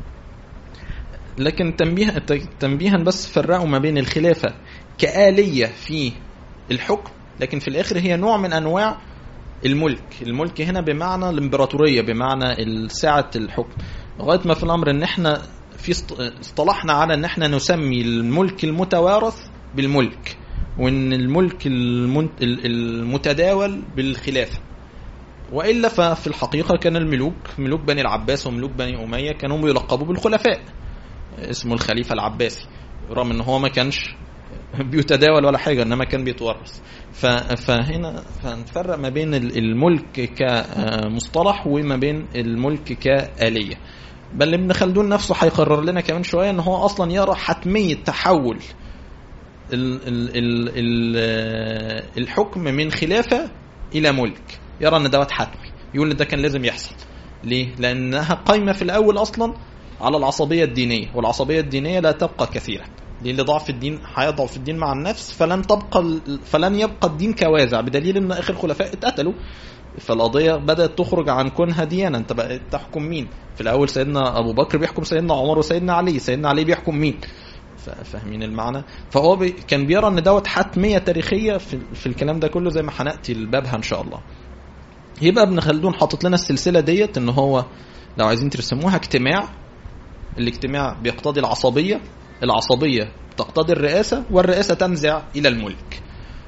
لكن تنبيه تنبيها بس فرقوا ما بين الخلافه كآلية في الحكم لكن في الاخر هي نوع من انواع الملك الملك هنا بمعنى الامبراطورية بمعنى سعة الحكم لغاية ما في الامر ان احنا في اصطلحنا على ان احنا نسمي الملك المتوارث بالملك وان الملك المتداول بالخلافة والا ففي الحقيقة كان الملوك ملوك بني العباس وملوك بني امية كانوا يلقبوا بالخلفاء اسمه الخليفة العباسي رغم ان هو ما كانش بيتداول ولا حاجه انما كان بيتورث فهنا فنفرق ما بين الملك كمصطلح وما بين الملك كآلية بل ابن خلدون نفسه هيقرر لنا كمان شويه ان هو اصلا يرى حتميه تحول ال ال ال ال الحكم من خلافه الى ملك يرى ان دوت حتمي يقول ان ده كان لازم يحصل ليه؟ لانها قايمه في الاول اصلا على العصبيه الدينيه والعصبيه الدينيه لا تبقى كثيرا لان ضعف الدين هيضعف الدين مع النفس فلن تبقى فلن يبقى الدين كوازع بدليل ان اخر الخلفاء اتقتلوا فالقضيه بدات تخرج عن كونها ديانه انت بقى تحكم مين في الاول سيدنا ابو بكر بيحكم سيدنا عمر وسيدنا علي سيدنا علي بيحكم مين فاهمين المعنى فهو بي كان بيرى ان دوت حتميه تاريخيه في, في الكلام ده كله زي ما هناتي لبابها ان شاء الله يبقى ابن خلدون حاطط لنا السلسله ديت ان هو لو عايزين ترسموها اجتماع الاجتماع بيقتضي العصبيه العصبية تقتضي الرئاسة والرئاسة تنزع إلى الملك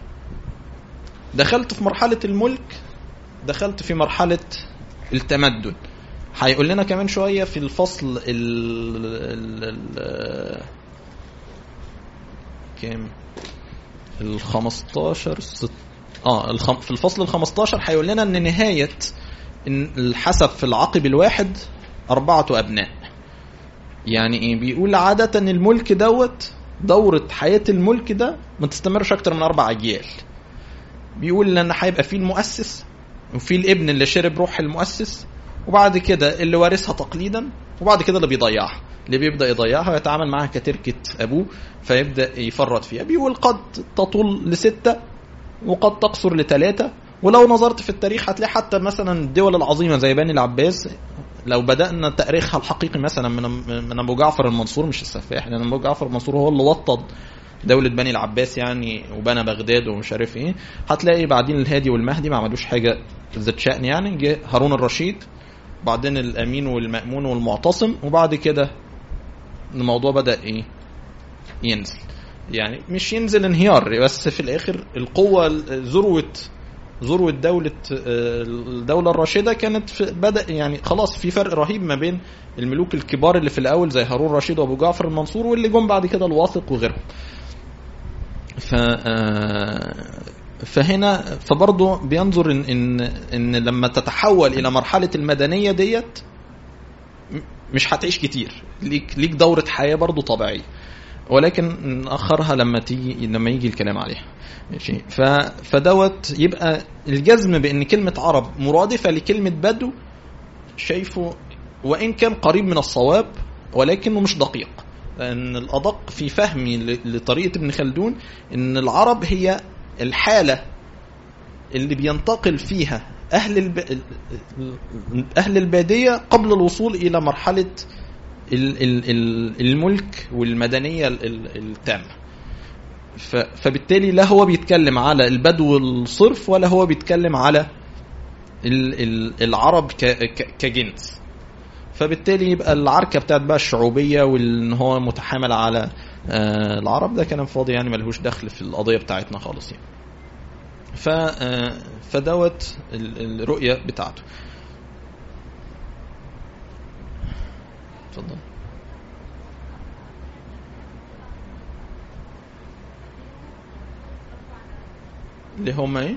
دخلت في مرحلة الملك دخلت في مرحلة التمدن هيقول لنا كمان شوية في الفصل ال ال ال كام ال 15 ست اه الخم... في الفصل ال 15 هيقول لنا ان نهاية ان الحسب في العقب الواحد أربعة أبناء يعني ايه بيقول عادة الملك دوت دورة حياة الملك ده ما تستمرش أكتر من أربع أجيال بيقول لأن هيبقى فيه المؤسس وفي الابن اللي شرب روح المؤسس وبعد كده اللي وارثها تقليدا وبعد كده اللي بيضيعها اللي بيبدا يضيعها ويتعامل معاها كتركه ابوه فيبدا يفرط فيها بيقول قد تطول لسته وقد تقصر لثلاثه ولو نظرت في التاريخ هتلاقي حتى مثلا الدول العظيمه زي بني العباس لو بدانا تاريخها الحقيقي مثلا من من ابو جعفر المنصور مش السفاح لان ابو جعفر المنصور هو اللي وطد دولة بني العباس يعني وبنى بغداد ومش عارف ايه هتلاقي بعدين الهادي والمهدي ما عملوش حاجة ذات شأن يعني جه هارون الرشيد بعدين الامين والمأمون والمعتصم وبعد كده الموضوع بدأ ايه ينزل يعني مش ينزل انهيار بس في الاخر القوة ذروة ذروة دولة الدولة الراشدة كانت في بدأ يعني خلاص في فرق رهيب ما بين الملوك الكبار اللي في الأول زي هارون الرشيد وأبو جعفر المنصور واللي جم بعد كده الواثق وغيرهم. ف فهنا فبرضه بينظر إن, إن إن لما تتحول إلى مرحلة المدنية ديت مش هتعيش كتير ليك ليك دورة حياة برضه طبيعية. ولكن نأخرها لما تيجي لما يجي الكلام عليها ماشي ف... فدوت يبقى الجزم بان كلمه عرب مرادفه لكلمه بدو شايفه وان كان قريب من الصواب ولكنه مش دقيق لان الادق في فهمي لطريقه ابن خلدون ان العرب هي الحاله اللي بينتقل فيها اهل الب... اهل الباديه قبل الوصول الى مرحله الملك والمدنيه التامه فبالتالي لا هو بيتكلم على البدو الصرف ولا هو بيتكلم على العرب كجنس فبالتالي يبقى العركه بتاعت بقى الشعوبيه وان هو متحامل على آه، العرب ده كلام فاضي يعني ملهوش دخل في القضيه بتاعتنا خالص يعني ف آه، فدوت ال- الرؤيه بتاعته اتفضل اللي هم ايه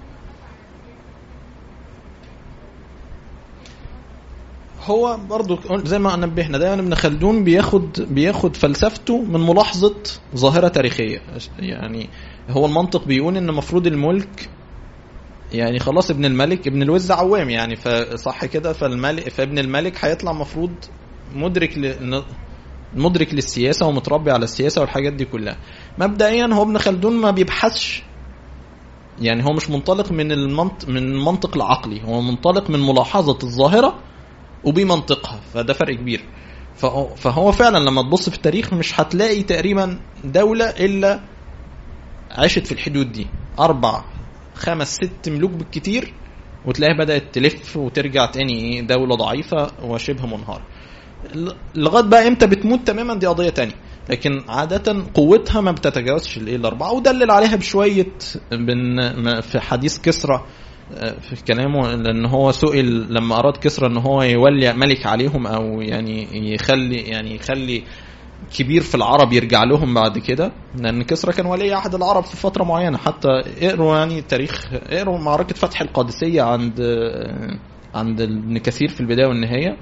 هو برضو زي ما نبهنا دايما ابن خلدون بياخد بياخد فلسفته من ملاحظه ظاهره تاريخيه يعني هو المنطق بيقول ان المفروض الملك يعني خلاص ابن الملك ابن الوز عوام يعني فصح كده فالملك فابن الملك هيطلع مفروض مدرك ل... مدرك للسياسه ومتربي على السياسه والحاجات دي كلها مبدئيا هو ابن خلدون ما بيبحثش يعني هو مش منطلق من المنطق من المنطق العقلي هو منطلق من ملاحظه الظاهره وبمنطقها فده فرق كبير فهو- فهو فعلا لما تبص في التاريخ مش هتلاقي تقريبا دولة إلا عاشت في الحدود دي أربع خمس ست ملوك بالكتير وتلاقيها بدأت تلف وترجع تاني إيه دولة ضعيفة وشبه منهارة ل- لغاية بقى إمتى بتموت تماما دي قضية تانية لكن عادة قوتها ما بتتجاوزش الإيه الأربعة ودلل عليها بشوية بن ما- في حديث كسرى في كلامه لان هو سئل لما اراد كسرى ان هو يولي ملك عليهم او يعني يخلي يعني يخلي كبير في العرب يرجع لهم بعد كده لان كسرى كان ولي عهد العرب في فتره معينه حتى اقروا يعني تاريخ اقروا معركه فتح القادسيه عند عند ابن كثير في البدايه والنهايه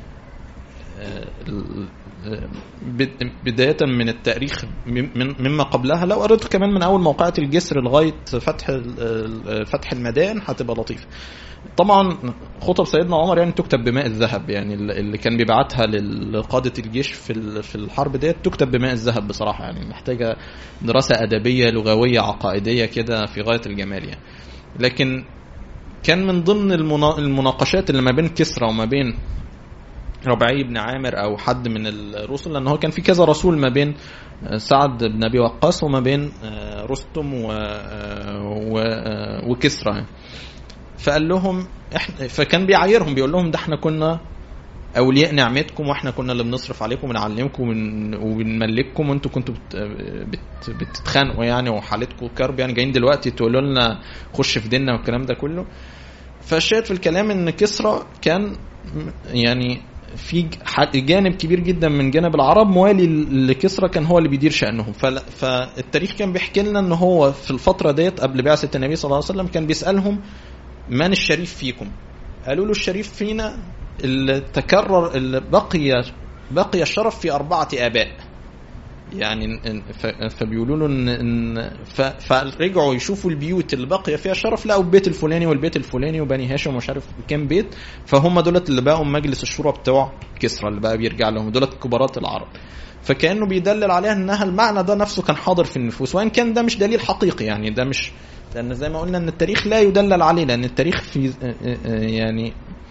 بد- بداية من التاريخ من مما قبلها لو قريته كمان من أول موقعة الجسر لغاية فتح ال- فتح المدائن هتبقى لطيفة. طبعا خطب سيدنا عمر يعني تكتب بماء الذهب يعني اللي كان بيبعتها لقادة الجيش في ال- في الحرب ديت تكتب بماء الذهب بصراحة يعني محتاجة دراسة أدبية لغوية عقائدية كده في غاية الجمال يعني. لكن كان من ضمن المنا- المناقشات اللي ما بين كسرى وما بين ربعي بن عامر او حد من الرسل لان هو كان في كذا رسول ما بين سعد بن ابي وقاص وما بين رستم و... و... وكسرى فقال لهم احنا فكان بيعايرهم بيقول لهم ده احنا كنا اولياء نعمتكم واحنا كنا اللي بنصرف عليكم ونعلمكم ون- وبنملككم وانتوا كنتوا بت... بت... بتتخانقوا يعني وحالتكم كرب يعني جايين دلوقتي تقولوا لنا خش في ديننا والكلام ده كله فالشاهد في الكلام ان كسرى كان يعني في ج- ح- جانب كبير جدا من جانب العرب موالي ل- لكسرى كان هو اللي بيدير شأنهم فل- فالتاريخ كان بيحكي لنا ان هو في الفترة ديت قبل بعثة النبي صلى الله عليه وسلم كان بيسألهم من الشريف فيكم قالوا له الشريف فينا اللي تكرر اللي بقي بقي الشرف في أربعة آباء يعني إن- ف- فبيقولوا له ان ان ف- فرجعوا يشوفوا البيوت اللي باقيه فيها شرف لقوا البيت الفلاني والبيت الفلاني وبني هاشم ومش عارف كام بيت فهم دولت اللي بقوا مجلس الشورى بتوع كسرى اللي بقى بيرجع لهم دولت كبارات العرب فكانه بيدلل عليها انها المعنى ده نفسه كان حاضر في النفوس وان كان ده مش دليل حقيقي يعني ده مش لان زي ما قلنا ان التاريخ لا يدلل عليه لان التاريخ في يعني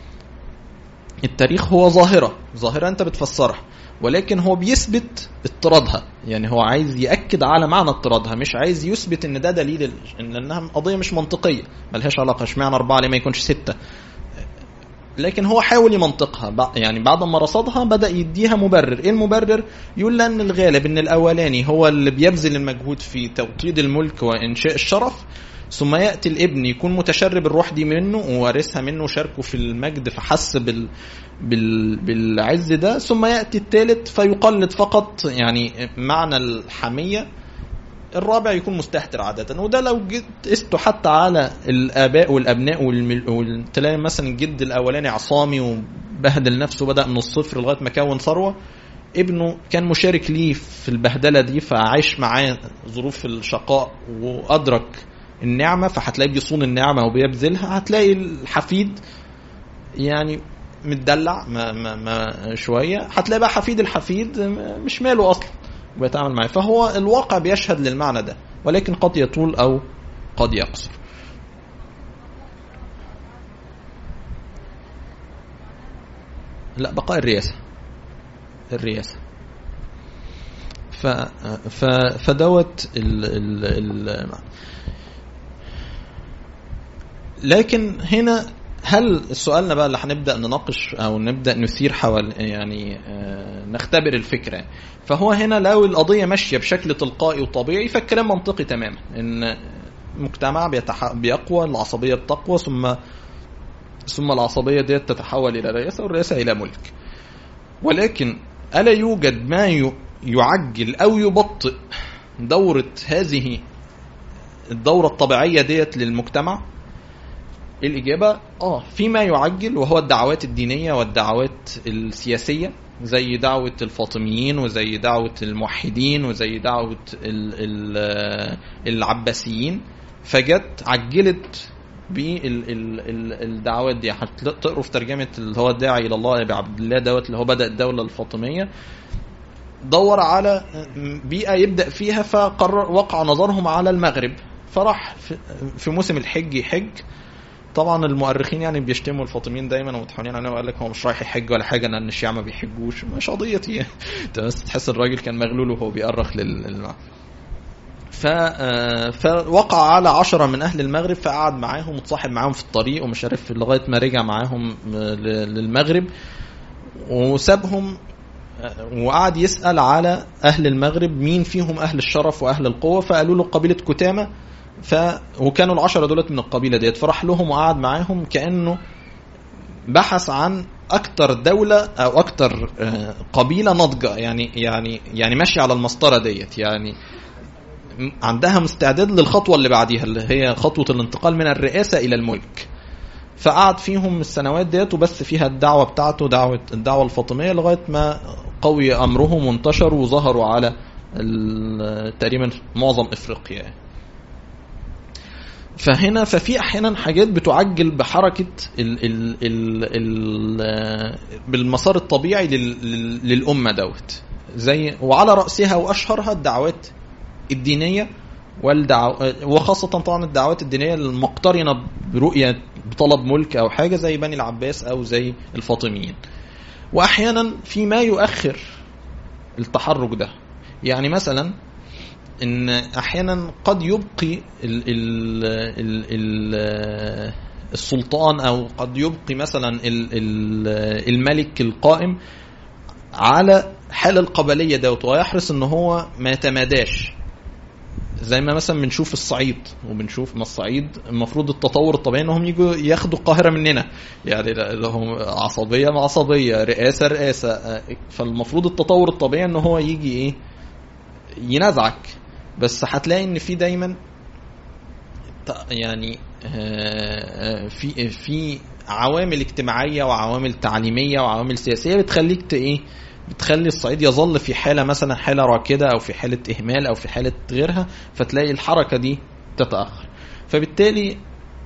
التاريخ هو ظاهره ظاهره انت بتفسرها ولكن هو بيثبت اضطرادها يعني هو عايز ياكد على معنى اضطرادها مش عايز يثبت ان ده دليل ال- ان انها قضيه مش منطقيه ملهاش علاقه اشمعنى اربعه ليه ما يكونش سته لكن هو حاول يمنطقها بع- يعني بعد ما رصدها بدا يديها مبرر ايه المبرر يقول لان الغالب ان الاولاني هو اللي بيبذل المجهود في توطيد الملك وانشاء الشرف ثم ياتي الابن يكون متشرب الروح دي منه ووارثها منه وشاركه في المجد فحس بال بال بالعز ده ثم ياتي الثالث فيقلد فقط يعني معنى الحميه الرابع يكون مستهتر عادة وده لو جيت قسته حتى على الآباء والأبناء والمل... وال- تلاقي مثلا الجد الأولاني عصامي وبهدل نفسه بدأ من الصفر لغاية ما كون ثروة ابنه كان مشارك ليه في البهدلة دي فعايش معاه ظروف الشقاء وأدرك النعمة فهتلاقيه بيصون النعمة وبيبذلها هتلاقي الحفيد يعني متدلع ما ما ما شويه هتلاقي بقى حفيد الحفيد مش ماله اصلا بيتعامل معاه فهو الواقع بيشهد للمعنى ده ولكن قد يطول او قد يقصر لا بقاء الرئاسه الرئاسه ف ف فدوت ال ال ال لكن هنا هل سؤالنا بقى اللي هنبدا نناقش او نبدا نثير حول يعني آه، نختبر الفكره فهو هنا لو القضيه ماشيه بشكل تلقائي وطبيعي فالكلام منطقي تماما ان مجتمع بيتح... بيقوى العصبيه بتقوى ثم ثم العصبيه ديت تتحول الى رئاسه والرئاسه الى ملك ولكن الا يوجد ما ي... يعجل او يبطئ دوره هذه الدوره الطبيعيه ديت للمجتمع الإجابة آه فيما يعجل وهو الدعوات الدينية والدعوات السياسية زي دعوة الفاطميين وزي دعوة الموحدين وزي دعوة ال ال العباسيين فجت عجلت بالدعوات دي هتقروا في ترجمة اللي هو الداعي إلى الله أبي عبد الله دوت اللي هو بدأ الدولة الفاطمية دور على بيئة يبدأ فيها فقرر وقع نظرهم على المغرب فراح في- في موسم الحج يحج طبعا المؤرخين يعني بيشتموا الفاطميين دايما ومتحاملين عليهم وقال لك هو مش رايح يحج ولا حاجه لان الشيعة ما بيحجوش مش قضيتي يعني انت بس تحس الراجل كان مغلول وهو بيأرخ لل لل- ف آه، فوقع على عشرة من أهل المغرب فقعد معاهم وتصاحب معاهم في الطريق ومش عارف لغاية ما رجع معاهم آه، ل- للمغرب وسابهم آه، وقعد يسأل على أهل المغرب مين فيهم أهل الشرف وأهل القوة فقالوا له قبيلة كتامة ف وكانوا العشرة دولت من القبيلة ديت فراح لهم وقعد معاهم كأنه بحث عن اكتر دولة او اكتر آه، قبيلة ناضجة يعني يعني يعني ماشية على المسطرة ديت يعني م- عندها مستعداد للخطوة اللي بعديها اللي هي خطوة الانتقال من الرئاسة الى الملك فقعد فيهم السنوات ديت وبث فيها الدعوة بتاعته دعوة الدعوة الفاطمية لغاية ما قوي أمرهم وانتشروا وظهروا على ال- تقريبا معظم إفريقيا يعني. فهنا ففي احيانا حاجات بتعجل بحركه ال ال ال ال بالمسار الطبيعي لل لل- للامه دوت زي وعلى راسها واشهرها الدعوات الدينيه والدعو وخاصه طبعا الدعوات الدينيه المقترنه برؤيه بطلب ملك او حاجه زي بني العباس او زي الفاطميين واحيانا في ما يؤخر التحرك ده يعني مثلا ان احيانا قد يبقي ال ال ال ال السلطان او قد يبقي مثلا ال ال الملك القائم على حال القبليه دوت ويحرص ان هو ما يتماداش زي ما مثلا بنشوف الصعيد وبنشوف ما الصعيد المفروض التطور الطبيعي انهم يجوا ياخدوا القاهره مننا يعني لهم عصبيه مع عصبيه رئاسه رئاسه فالمفروض التطور الطبيعي ان هو يجي ايه ينازعك بس هتلاقي ان في دايما ت- يعني آه، آه، في في عوامل اجتماعيه وعوامل تعليميه وعوامل سياسيه بتخليك ت ايه بتخلي الصعيد يظل في حاله مثلا حاله راكده او في حاله اهمال او في حاله غيرها فتلاقي الحركه دي تتاخر فبالتالي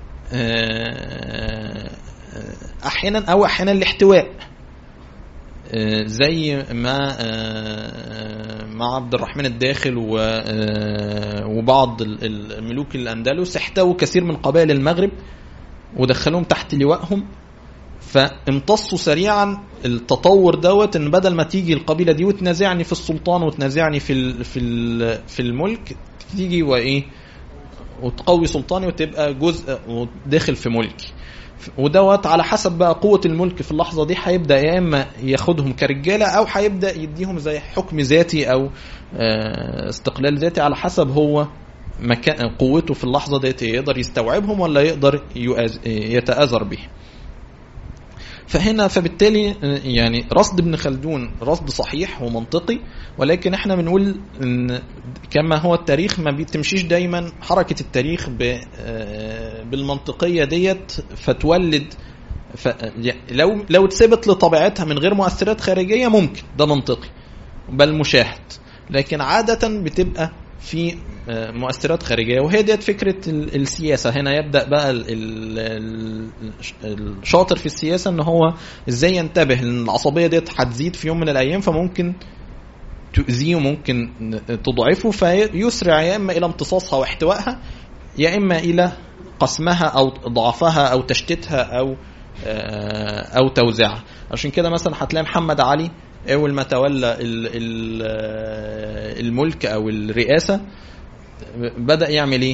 آه، آه، احيانا او احيانا الاحتواء آه، زي ما آه، مع عبد الرحمن الداخل و- آه، وبعض ال- ال- الملوك الاندلس احتووا كثير من قبائل المغرب ودخلوهم تحت لوائهم فامتصوا سريعا التطور دوت ان بدل ما تيجي القبيله دي وتنازعني في السلطان وتنازعني في ال في ال في الملك تيجي وايه وتقوي سلطاني وتبقى جزء وداخل في ملكي ودوت على حسب بقى قوة الملك في اللحظة دي هيبدأ يا إما ياخدهم كرجالة أو هيبدأ يديهم زي حكم ذاتي أو آه، استقلال ذاتي على حسب هو مكان قوته في اللحظة ديت إيه، يقدر يستوعبهم ولا يقدر يؤاز- يتآزر بهم فهنا فبالتالي آه، يعني رصد ابن خلدون رصد صحيح ومنطقي ولكن احنا بنقول ان كما هو التاريخ ما بتمشيش دايما حركة التاريخ ب- آه، بالمنطقية ديت فتولد ف لو لو اتثبت لطبيعتها من غير مؤثرات خارجية ممكن ده منطقي بل مشاهد لكن عادة بتبقى في آه، مؤثرات خارجية وهي ديت فكرة ال- السياسة هنا يبدأ بقى ال- ال- ال- الشاطر في السياسة ان هو ازاي ينتبه ان العصبية ديت هتزيد في يوم من الايام فممكن تؤذيه وممكن تضعفه فيسرع يا اما الى امتصاصها واحتوائها يا اما الى قسمها او ضعفها او تشتيتها او آه، او توزيعها عشان كده مثلا هتلاقي محمد علي اول ما تولى ال- ال- آه، الملك او الرئاسه بدا يعمل ايه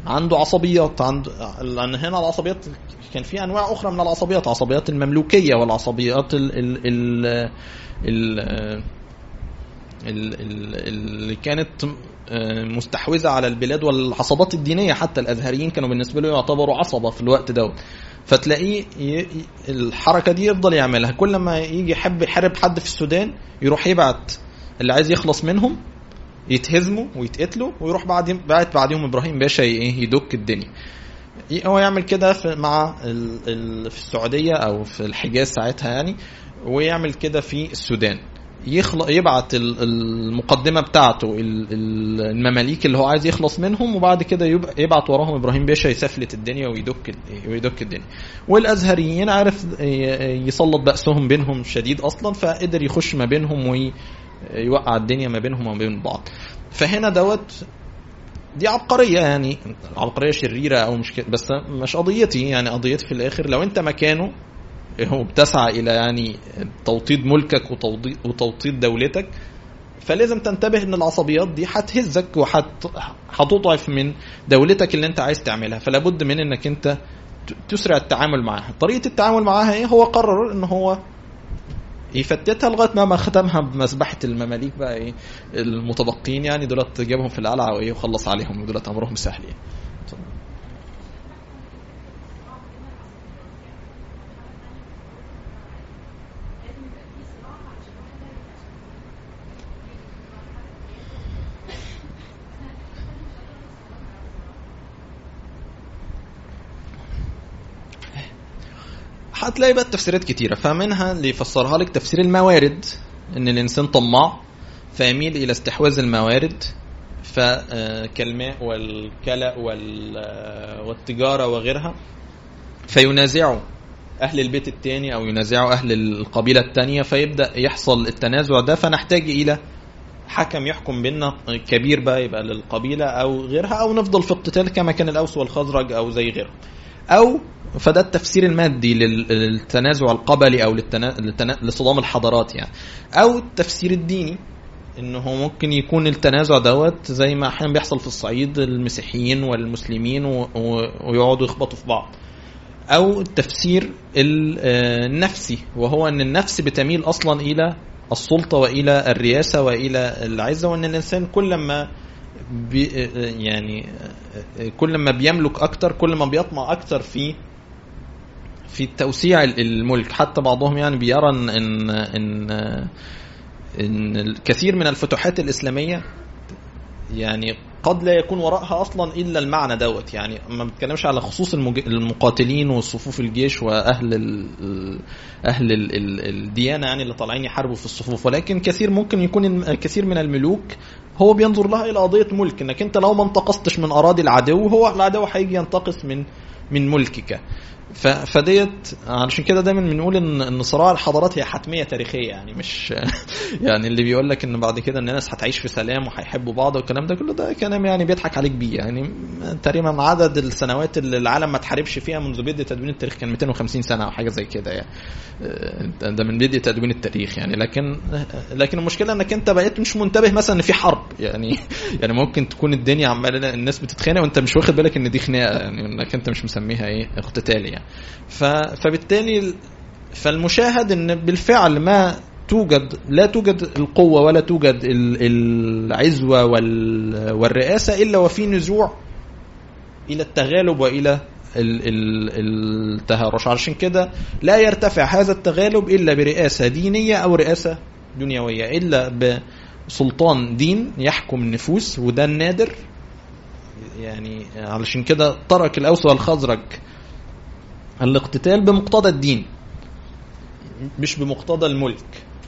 عنده عصبيات عنده لان هنا العصبيات كان في انواع اخرى من العصبيات عصبيات المملوكيه والعصبيات ال ال ال ال ال- ال- اللي كانت آه، مستحوذه على البلاد والعصابات الدينيه حتى الازهريين كانوا بالنسبه له يعتبروا عصبه في الوقت دوت فتلاقيه ي- ي- الحركه دي يفضل يعملها كل ما يجي يحب يحارب حد في السودان يروح يبعت اللي عايز يخلص منهم يتهزموا ويتقتلوا ويروح بعد بعت بعديهم ابراهيم باشا ي- ايه يدك الدنيا ي- هو يعمل كده في مع ال... ال... في السعوديه او في الحجاز ساعتها يعني ويعمل كده في السودان يخلق يبعت ال- المقدمه بتاعته ال- ال- المماليك اللي هو عايز يخلص منهم وبعد كده يبقى- يبعت وراهم ابراهيم باشا يسفلت الدنيا ويدك ال- ويدك الدنيا والازهريين عارف ي- يسلط بأسهم بينهم شديد اصلا فقدر يخش ما بينهم ويوقع الدنيا ما بينهم وما بين بعض فهنا دوت دي عبقريه يعني عبقريه شريره او مش كده بس مش قضيتي يعني قضيتي في الاخر لو انت مكانه هو بتسعى الى يعني توطيد ملكك وتوضي- وتوطيد دولتك فلازم تنتبه ان العصبيات دي هتهزك وهتضعف من دولتك اللي انت عايز تعملها فلا بد من انك انت ت- تسرع التعامل معاها طريقه التعامل معاها ايه هو قرر ان هو يفتتها لغايه ما ما ختمها بمذبحه المماليك بقى ايه المتبقين يعني دولت جابهم في القلعه وايه وخلص عليهم ودولت امرهم سهل يعني هتلاقي بقى التفسيرات كتيرة فمنها اللي يفسرها لك تفسير الموارد ان الانسان طماع فيميل الى استحواذ الموارد فكالماء والكلأ وال- آه، والتجارة وغيرها فينازعوا اهل البيت التاني او ينازعوا اهل القبيلة التانية فيبدأ يحصل التنازع ده فنحتاج الى حكم يحكم بيننا كبير بقى يبقى للقبيلة او غيرها او نفضل في اقتتال كما كان الاوس والخزرج او زي غيرهم او فده التفسير المادي لل- للتنازع القبلي او للتنا... للتنا... لصدام الحضارات يعني او التفسير الديني انه هو ممكن يكون التنازع دوت زي ما احيانا بيحصل في الصعيد المسيحيين والمسلمين و... و... ويقعدوا يخبطوا في بعض او التفسير ال- آه، النفسي وهو ان النفس بتميل اصلا الى السلطه والى الرياسه والى العزه وان الانسان كل ما بي يعني كل ما بيملك اكتر كل ما بيطمع اكتر في في توسيع الملك حتى بعضهم يعني بيرى ان ان ان, إن الكثير من الفتوحات الاسلاميه يعني قد لا يكون وراءها اصلا الا المعنى دوت يعني ما بتكلمش على خصوص المج... المقاتلين وصفوف الجيش واهل ال... ال- اهل ال... ال... الديانه يعني اللي طالعين يحاربوا في الصفوف ولكن كثير ممكن يكون الم- كثير من الملوك هو بينظر لها الى قضيه ملك انك انت لو ما انتقصتش من اراضي العدو هو العدو هيجي ينتقص من من ملكك ف... فديت علشان كده دايما بنقول ان ان صراع الحضارات هي حتميه تاريخيه يعني مش يعني اللي بيقول لك ان بعد كده ان الناس هتعيش في سلام وهيحبوا بعض والكلام ده كله ده كلام يعني بيضحك عليك بيه يعني تقريبا عدد السنوات اللي العالم ما تحاربش فيها منذ بدء تدوين التاريخ كان 250 سنه او حاجه زي كده يعني آه، ده من بدء تدوين التاريخ يعني لكن لكن المشكله انك انت بقيت مش منتبه مثلا ان في حرب يعني يعني ممكن تكون الدنيا عماله الناس بتتخانق وانت مش واخد بالك ان دي خناقه يعني انك انت مش مسميها ايه اقتتال يعني ف فبالتالي فالمشاهد ان بالفعل ما توجد لا توجد القوة ولا توجد ال- العزوة وال- والرئاسة إلا وفي نزوع إلى التغالب وإلى ال- ال- التهرش عشان كده لا يرتفع هذا التغالب إلا برئاسة دينية أو رئاسة دنيوية إلا بسلطان دين يحكم النفوس وده النادر يعني علشان كده ترك الأوس والخزرج الاقتتال بمقتضى الدين مش بمقتضى الملك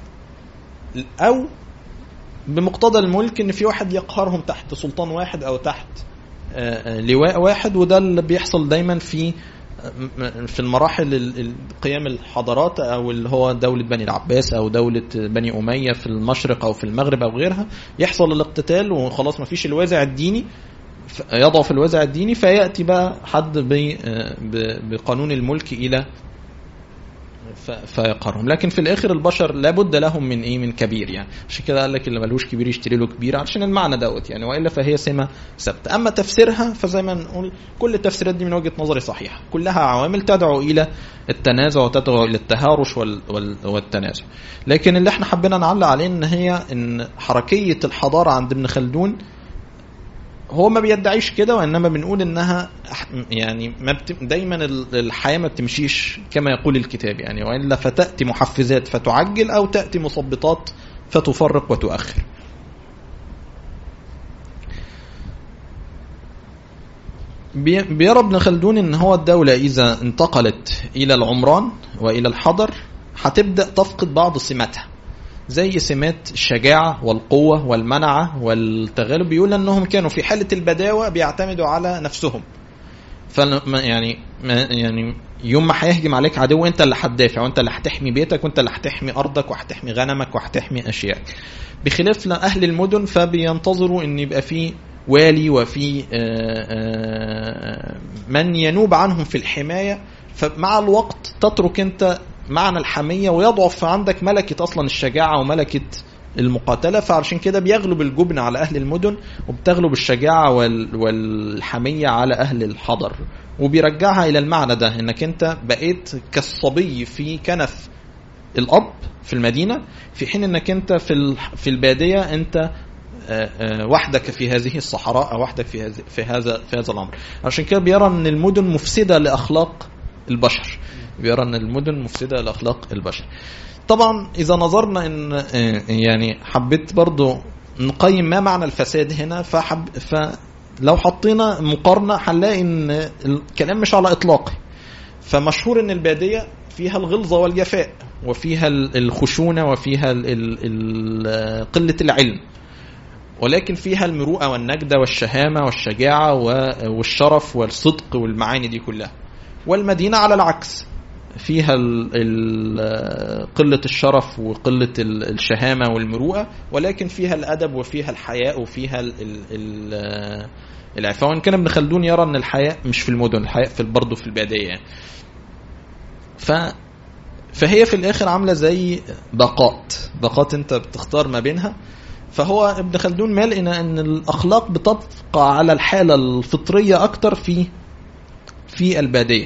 او بمقتضى الملك ان في واحد يقهرهم تحت سلطان واحد او تحت آه، آه، لواء واحد وده اللي بيحصل دايما في آه، في المراحل ال- ال- قيام الحضارات او اللي هو دوله بني العباس او دوله بني اميه في المشرق او في المغرب او غيرها يحصل الاقتتال وخلاص ما فيش الوازع الديني ف- يضعف الوازع الديني فياتي بقى حد ب- آه، ب- بقانون الملك الى ف- فيقهرهم لكن في الاخر البشر لابد لهم من ايه من كبير يعني عشان كده قال لك اللي ملوش كبير يشتري له كبير عشان المعنى دوت يعني والا فهي سمه ثابته اما تفسيرها فزي ما نقول كل التفسيرات دي من وجهه نظري صحيحه كلها عوامل تدعو الى التنازع وتدعو الى التهارش وال وال والتنازع لكن اللي احنا حبينا نعلق عليه ان هي ان حركيه الحضاره عند ابن خلدون هو ما بيدعيش كده وانما بنقول انها أح- يعني ما بت... دايما ال- الحياه ما بتمشيش كما يقول الكتاب يعني والا فتاتي محفزات فتعجل او تاتي مثبطات فتفرق وتؤخر. بي- بيرى ابن خلدون ان هو الدوله اذا انتقلت الى العمران والى الحضر هتبدا تفقد بعض سماتها. زي سمات الشجاعة والقوة والمنعة والتغالب بيقول انهم كانوا في حالة البداوة بيعتمدوا على نفسهم فما يعني ما يعني يوم ما هيهجم عليك عدو انت اللي هتدافع وانت اللي هتحمي بيتك وانت اللي هتحمي ارضك وهتحمي غنمك وهتحمي اشيائك بخلاف لا اهل المدن فبينتظروا ان يبقى في والي وفي آه، آه، من ينوب عنهم في الحمايه فمع الوقت تترك انت معنى الحميه ويضعف عندك ملكه اصلا الشجاعه وملكه المقاتله فعشان كده بيغلب الجبن على اهل المدن وبتغلب الشجاعه وال- والحميه على اهل الحضر وبيرجعها الى المعنى ده انك انت بقيت كالصبي في كنف الاب في المدينه في حين انك انت في ال- في الباديه انت آه، آه، وحدك في هذه الصحراء او وحدك في هذا في هذا في هذا الامر عشان كده بيرى ان المدن مفسده لاخلاق البشر بيرى ان المدن مفسده لاخلاق البشر طبعا اذا نظرنا ان آه، يعني حبيت برضو نقيم ما معنى الفساد هنا فحب فلو حطينا مقارنه هنلاقي ان الكلام مش على اطلاقه فمشهور ان الباديه فيها الغلظه والجفاء وفيها ال- الخشونه وفيها ال- ال- ال- قله العلم ولكن فيها المروءه والنجده والشهامه والشجاعه و- والشرف والصدق والمعاني دي كلها والمدينه على العكس فيها ال ال قلة الشرف وقلة ال- الشهامة والمروءة ولكن فيها الأدب وفيها الحياء وفيها ال ال ال العفاف وإن كان ابن خلدون يرى أن الحياء مش في المدن الحياء في برضه في البادية يعني. ف فهي في الآخر عاملة زي باقات باقات أنت بتختار ما بينها فهو ابن خلدون مال إن أن الأخلاق بتبقى على الحالة الفطرية أكتر في في البادية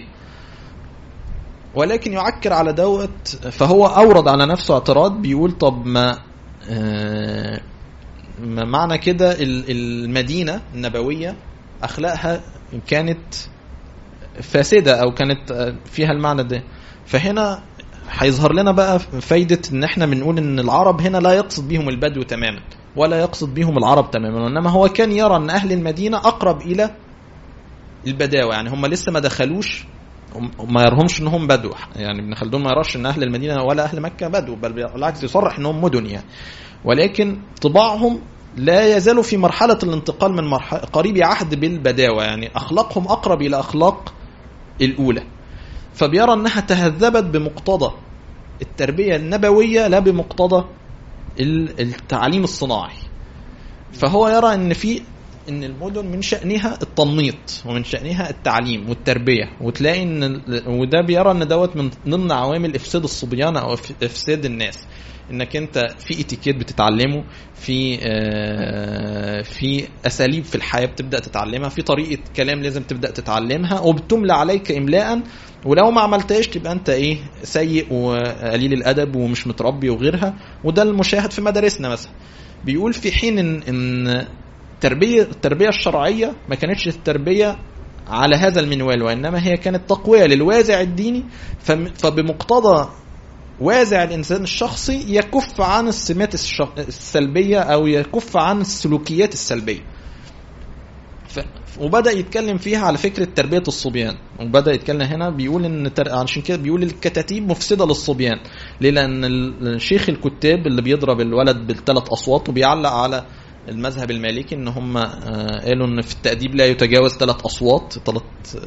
ولكن يعكر على دوت فهو اورد على نفسه اعتراض بيقول طب ما آه، ما معنى كده ال- المدينه النبويه اخلاقها كانت فاسده او كانت آه، فيها المعنى ده فهنا هيظهر لنا بقى فايده ان احنا بنقول ان العرب هنا لا يقصد بهم البدو تماما ولا يقصد بهم العرب تماما وانما هو كان يرى ان اهل المدينه اقرب الى البداوه يعني هم لسه ما دخلوش ما يرهمش انهم بدو يعني ابن خلدون ما يراش ان اهل المدينه ولا اهل مكه بدو بل بالعكس يصرح انهم مدن يعني ولكن طباعهم لا يزالوا في مرحله الانتقال من مرحله قريب عهد بالبداوه يعني اخلاقهم اقرب الى اخلاق الاولى فبيرى انها تهذبت بمقتضى التربيه النبويه لا بمقتضى ال- التعليم الصناعي فهو يرى ان في ان المدن من شانها التنميط ومن شانها التعليم والتربيه وتلاقي ان ال- وده بيرى ان دوت من ضمن عوامل افساد الصبيان او إف- افساد الناس انك انت في اتيكيت بتتعلمه في آه، في اساليب في الحياه بتبدا تتعلمها في طريقه كلام لازم تبدا تتعلمها وبتملى عليك املاء ولو ما عملتهاش تبقى انت ايه سيء وقليل الادب ومش متربي وغيرها وده المشاهد في مدارسنا مثلا بيقول في حين ان ان التربيه التربيه الشرعيه ما كانتش التربيه على هذا المنوال وانما هي كانت تقويه للوازع الديني فم- فبمقتضى وازع الانسان الشخصي يكف عن السمات الش- السلبيه او يكف عن السلوكيات السلبيه ف... وبدا يتكلم فيها على فكره تربيه الصبيان وبدا يتكلم هنا بيقول ان تر... عشان كده بيقول الكتاتيب مفسده للصبيان ليه لان ال- شيخ الكتاب اللي بيضرب الولد بالثلاث اصوات وبيعلق على المذهب المالكي ان هم آه، قالوا ان في التأديب لا يتجاوز ثلاث اصوات ثلاث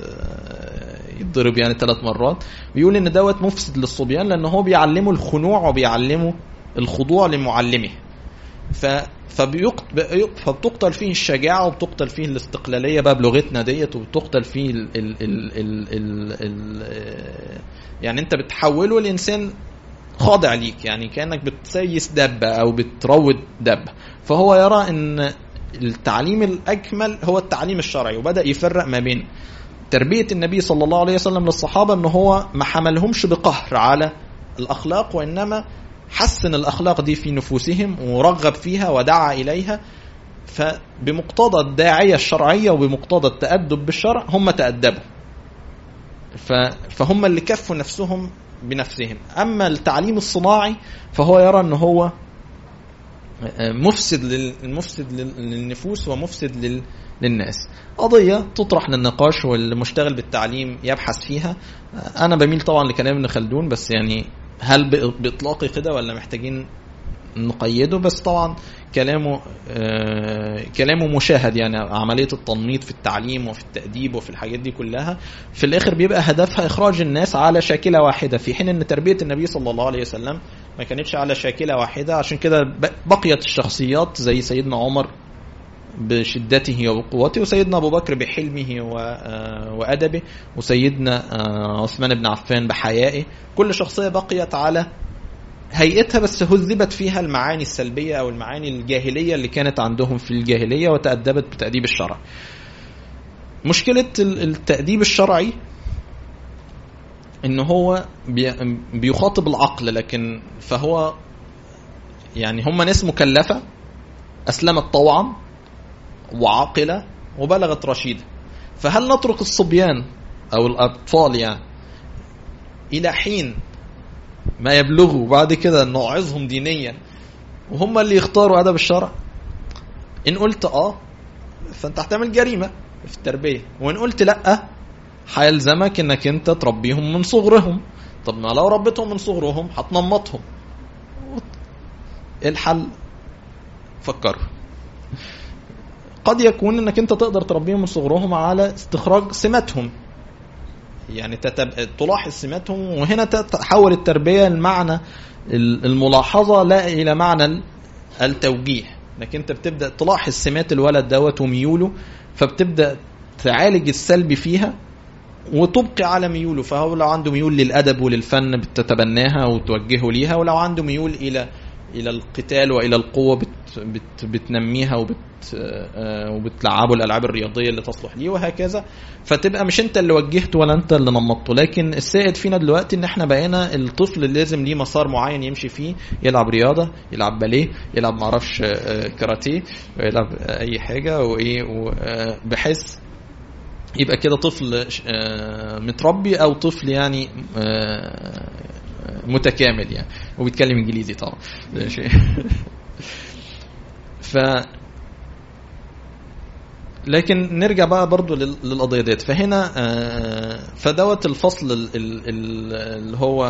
يتضرب يعني ثلاث مرات بيقول ان دوت مفسد للصبيان لان هو بيعلمه الخنوع وبيعلمه الخضوع لمعلمه ف فبيقت... بي- فبتقتل فيه الشجاعه وبتقتل فيه الاستقلاليه بقى بلغتنا ديت وبتقتل فيه ال... ال... ال... ال... ال... ال... يعني انت بتحوله لانسان خاضع ليك يعني كانك بتسيس دبه او بتروض دبه فهو يرى ان التعليم الاكمل هو التعليم الشرعي وبدا يفرق ما بين تربيه النبي صلى الله عليه وسلم للصحابه ان هو ما حملهمش بقهر على الاخلاق وانما حسن الاخلاق دي في نفوسهم ورغب فيها ودعا اليها فبمقتضى الداعيه الشرعيه وبمقتضى التادب بالشرع هم تادبوا ف- فهم اللي كفوا نفسهم بنفسهم اما التعليم الصناعي فهو يرى ان هو مفسد لل- مفسد لل- للنفوس ومفسد لل- للناس قضية تطرح للنقاش والمشتغل بالتعليم يبحث فيها أنا بميل طبعا لكلام ابن خلدون بس يعني هل ب- بإطلاقي كده ولا محتاجين نقيده بس طبعا كلامه آه كلامه مشاهد يعني عملية التنميط في التعليم وفي التأديب وفي الحاجات دي كلها في الآخر بيبقى هدفها إخراج الناس على شاكلة واحدة في حين أن تربية النبي صلى الله عليه وسلم ما كانتش على شاكلة واحدة عشان كده ب- بقيت الشخصيات زي سيدنا عمر بشدته وقوته وسيدنا أبو بكر بحلمه و- آه، وأدبه وسيدنا آه، عثمان بن عفان بحيائه كل شخصية بقيت على هيئتها بس هذبت فيها المعاني السلبية أو المعاني الجاهلية اللي كانت عندهم في الجاهلية وتأدبت بتأديب الشرع مشكلة ال- التأديب الشرعي ان هو بي- بيخاطب العقل لكن فهو يعني هم ناس مكلفة أسلمت طوعا وعاقلة وبلغت رشيدة فهل نترك الصبيان أو الأطفال يعني إلى حين ما يبلغوا وبعد كده نوعظهم دينيا وهم اللي يختاروا أدب الشرع إن قلت آه فأنت هتعمل جريمة في التربية وإن قلت لأ هيلزمك إنك أنت تربيهم من صغرهم طب ما لو ربيتهم من صغرهم هتنمطهم إيه الحل فكروا قد يكون انك انت تقدر تربيهم من صغرهم على استخراج سماتهم يعني تتب... تلاحظ سماتهم وهنا تحول التربيه لمعنى الملاحظه لا الى معنى ال- التوجيه انك انت بتبدا تلاحظ سمات الولد دوت وميوله فبتبدا تعالج السلبي فيها وتبقي على ميوله فهو لو عنده ميول للادب وللفن بتتبناها وتوجهه ليها ولو عنده ميول الى الى القتال والى القوه بت بت بتنميها وبت آه، وبتلعبه الالعاب الرياضيه اللي تصلح ليه وهكذا فتبقى مش انت اللي وجهته ولا انت اللي نمطته لكن السائد فينا دلوقتي ان احنا بقينا الطفل اللي لازم ليه مسار معين يمشي فيه يلعب رياضه يلعب باليه يلعب معرفش آه، كاراتيه يلعب اي حاجه وايه و- آه، بحيث يبقى كده طفل آه، متربي او طفل يعني آه، متكامل يعني وبيتكلم انجليزي طبعا ده شيء ف لكن نرجع بقى برضو لل- للقضيه ديت فهنا آه، فدوت الفصل ال- ال- ال- اللي هو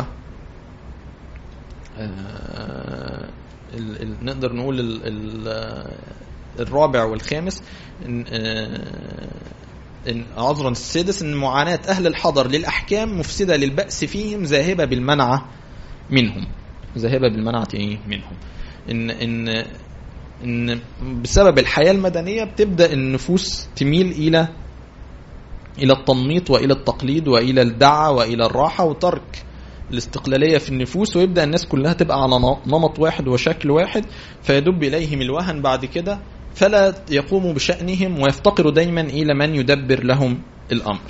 آه، ال- ال- نقدر نقول ال- ال- الرابع والخامس إن- آه، إن عذرا السادس ان معاناه اهل الحضر للاحكام مفسده للباس فيهم ذاهبه بالمنعه منهم ذاهبه بالمنعه إيه؟ منهم ان ان ان بسبب الحياه المدنيه بتبدا النفوس تميل الى الى التنميط والى التقليد والى الدعه والى الراحه وترك الاستقلاليه في النفوس ويبدا الناس كلها تبقى على نمط واحد وشكل واحد فيدب اليهم الوهن بعد كده فلا يقوموا بشأنهم ويفتقروا دايما إلى من يدبر لهم الأمر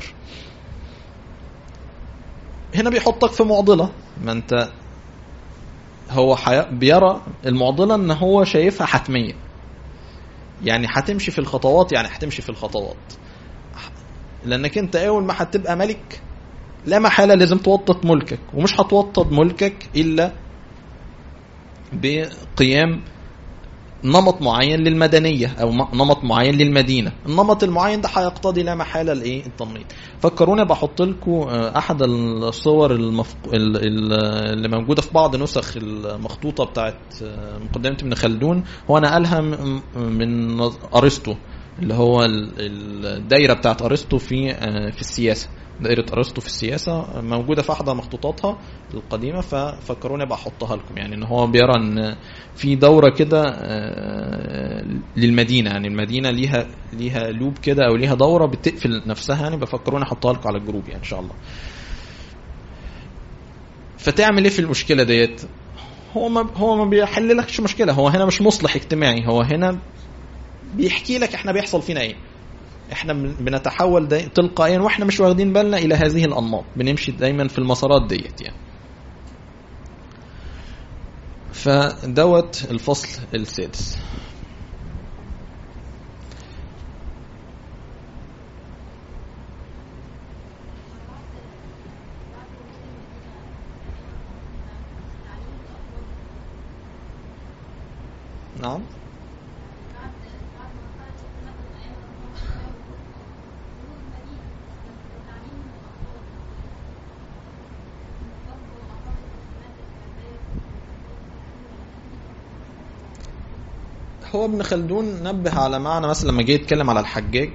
هنا بيحطك في معضلة ما أنت هو حي... بيرى المعضلة ان هو شايفها حتمية يعني هتمشي في الخطوات يعني هتمشي في الخطوات لانك انت اول ما هتبقى ملك لا محالة لازم توطد ملكك ومش هتوطد ملكك الا بقيام نمط معين للمدنية أو نمط معين للمدينة النمط المعين ده هيقتضي لا محالة الإيه التنميط فكروني بحط لكم أحد الصور المفق... اللي موجودة في بعض نسخ المخطوطة بتاعت مقدمة ابن خلدون هو نقلها من أرسطو اللي هو الدايرة بتاعت أرسطو في في السياسة دائرة أرسطو في السياسة موجودة في أحد مخطوطاتها القديمة ففكروني أبقى أحطها لكم يعني إن هو بيرى إن في دورة كده آه، للمدينة يعني المدينة ليها ليها لوب كده أو ليها دورة بتقفل نفسها يعني بفكروني أحطها لكم على الجروب يعني إن شاء الله فتعمل إيه في المشكلة ديت هو ما هو ما بيحللكش مشكلة هو هنا مش مصلح اجتماعي هو هنا بيحكي لك احنا بيحصل فينا ايه احنا بن- بنتحول داي... تلقائيا واحنا مش واخدين بالنا الى هذه الانماط بنمشي دايما في المسارات ديت يعني فدوت الفصل السادس نعم هو ابن خلدون نبه على معنى مثلا لما جه يتكلم على الحجاج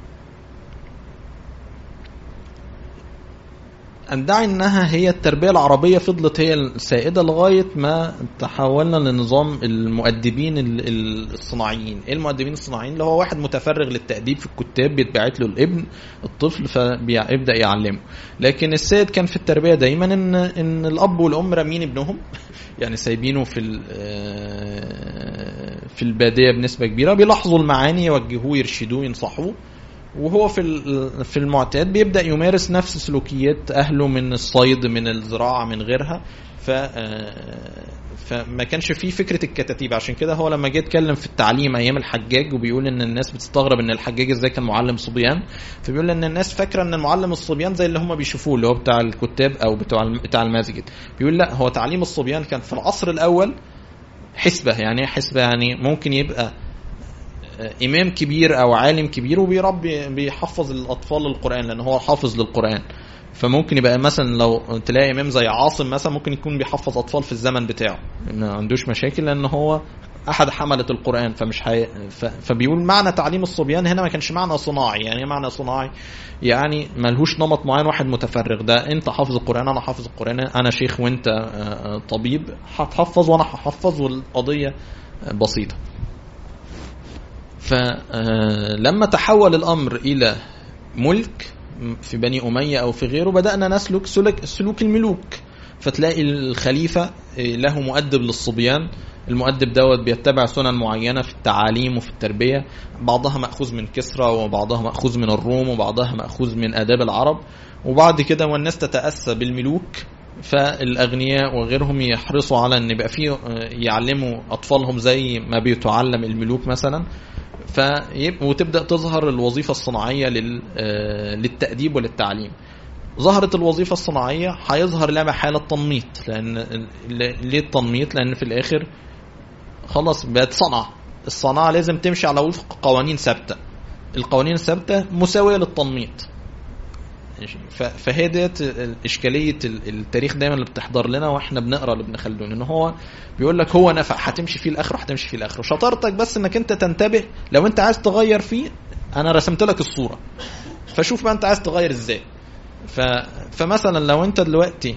ادعي انها هي التربيه العربيه فضلت هي السائده لغايه ما تحولنا لنظام المؤدبين ال- ال- الصناعيين ايه المؤدبين الصناعيين اللي هو واحد متفرغ للتاديب في الكتاب بيتبعت له الابن الطفل فبيبدا يعلمه لكن السائد كان في التربيه دايما ان ان الاب والام رامين ابنهم يعني سايبينه في ال- آه، في الباديه بنسبه كبيره بيلاحظوا المعاني يوجهوه يرشدوه ينصحوه وهو في ال- في المعتاد بيبدا يمارس نفس سلوكيات اهله من الصيد من الزراعه من غيرها ف آه، فما كانش فيه فكره الكتاتيب عشان كده هو لما جه يتكلم في التعليم ايام الحجاج وبيقول ان الناس بتستغرب ان الحجاج ازاي كان معلم صبيان فبيقول ان الناس فاكره ان المعلم الصبيان زي اللي هم بيشوفوه اللي هو بتاع الكتاب او بتاع الم- بتاع المسجد بيقول لا هو تعليم الصبيان كان في العصر الاول حسبه يعني ايه حسبه يعني ممكن يبقى امام كبير او عالم كبير وبيربي بيحفظ الاطفال القران لان هو حافظ للقران فممكن يبقى مثلا لو تلاقي امام زي عاصم مثلا ممكن يكون بيحفظ اطفال في الزمن بتاعه ما عندوش مشاكل لان هو احد حمله القران فمش هي ف... فبيقول معنى تعليم الصبيان هنا ما كانش معنى صناعي يعني ايه معنى صناعي يعني ملهوش نمط معين واحد متفرغ ده انت حافظ القران انا حافظ القران انا شيخ وانت آه، آه، طبيب هتحفظ وانا هحفظ والقضيه آه، بسيطه فلما تحول الامر الى ملك في بني اميه او في غيره بدانا نسلك سلك سلوك الملوك فتلاقي الخليفه له مؤدب للصبيان المؤدب دوت بيتبع سنن معينه في التعاليم وفي التربيه بعضها ماخوذ من كسرى وبعضها ماخوذ من الروم وبعضها ماخوذ من اداب العرب وبعد كده والناس تتاسى بالملوك فالاغنياء وغيرهم يحرصوا على ان يبقى فيه يعلموا اطفالهم زي ما بيتعلم الملوك مثلا فيبقى وتبدا تظهر الوظيفه الصناعيه لل آه، للتاديب وللتعليم ظهرت الوظيفه الصناعيه هيظهر لا محاله التنميط لان ل- ليه التنميط لان في الاخر خلاص بقت صنعه الصناعه لازم تمشي على وفق قوانين ثابته القوانين الثابته مساويه للتنميط ماشي. ف- فهي ديت ال- اشكاليه ال- التاريخ دايما اللي بتحضر لنا واحنا بنقرا لابن خلدون ان هو بيقول لك هو نفع هتمشي فيه الاخر وهتمشي فيه الاخر شطارتك بس انك انت تنتبه لو انت عايز تغير فيه انا رسمت لك الصوره فشوف بقى انت عايز تغير ازاي ف... فمثلا لو انت دلوقتي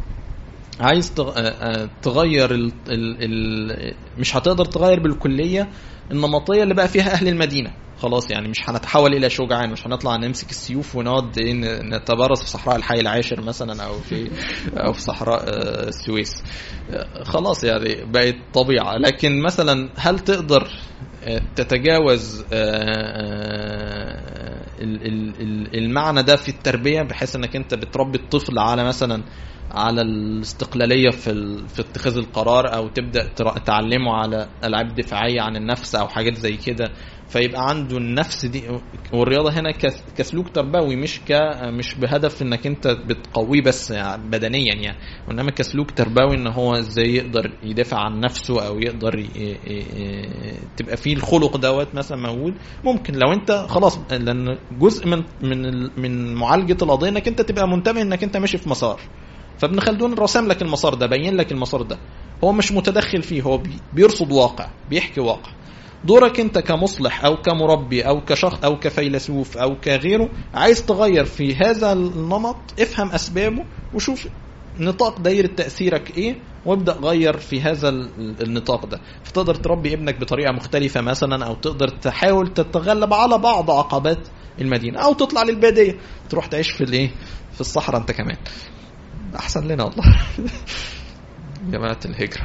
عايز تغ... آه، آه، تغير ال... ال... ال... مش هتقدر تغير بالكليه النمطيه اللي بقى فيها اهل المدينه خلاص يعني مش هنتحول الى شجعان مش هنطلع نمسك السيوف ونقعد ايه ن- نتبارز في صحراء الحي العاشر مثلا او في او في صحراء آه، السويس آه، خلاص يعني بقت طبيعه لكن مثلا هل تقدر آه، تتجاوز آه، آه، ال- ال- ال- المعنى ده في التربيه بحيث انك انت بتربي الطفل على مثلا على الاستقلاليه في ال... في اتخاذ القرار او تبدا تر- تعلمه على العاب دفاعيه عن النفس او حاجات زي كده فيبقى عنده النفس دي والرياضه هنا كس- كسلوك تربوي مش ك مش بهدف انك انت بتقويه بس يعني بدنيا يعني وانما كسلوك تربوي ان هو ازاي يقدر يدافع عن نفسه او يقدر ي... ي... ي... تبقى فيه الخلق دوت مثلا موجود ممكن لو انت خلاص لان جزء من من ال- من معالجه القضيه انك انت تبقى منتبه انك انت ماشي في مسار فابن خلدون رسم لك المسار ده بين لك المسار ده هو مش متدخل فيه هو بي- بيرصد واقع بيحكي واقع دورك انت كمصلح او كمربي او كشخص او كفيلسوف او كغيره عايز تغير في هذا النمط افهم اسبابه وشوف نطاق دايرة تأثيرك ايه وابدأ غير في هذا ال- النطاق ده فتقدر تربي ابنك بطريقة مختلفة مثلا او تقدر تحاول تتغلب على بعض عقبات المدينة او تطلع للبادية تروح تعيش في الايه في الصحراء انت كمان احسن لنا والله جماعة الهجرة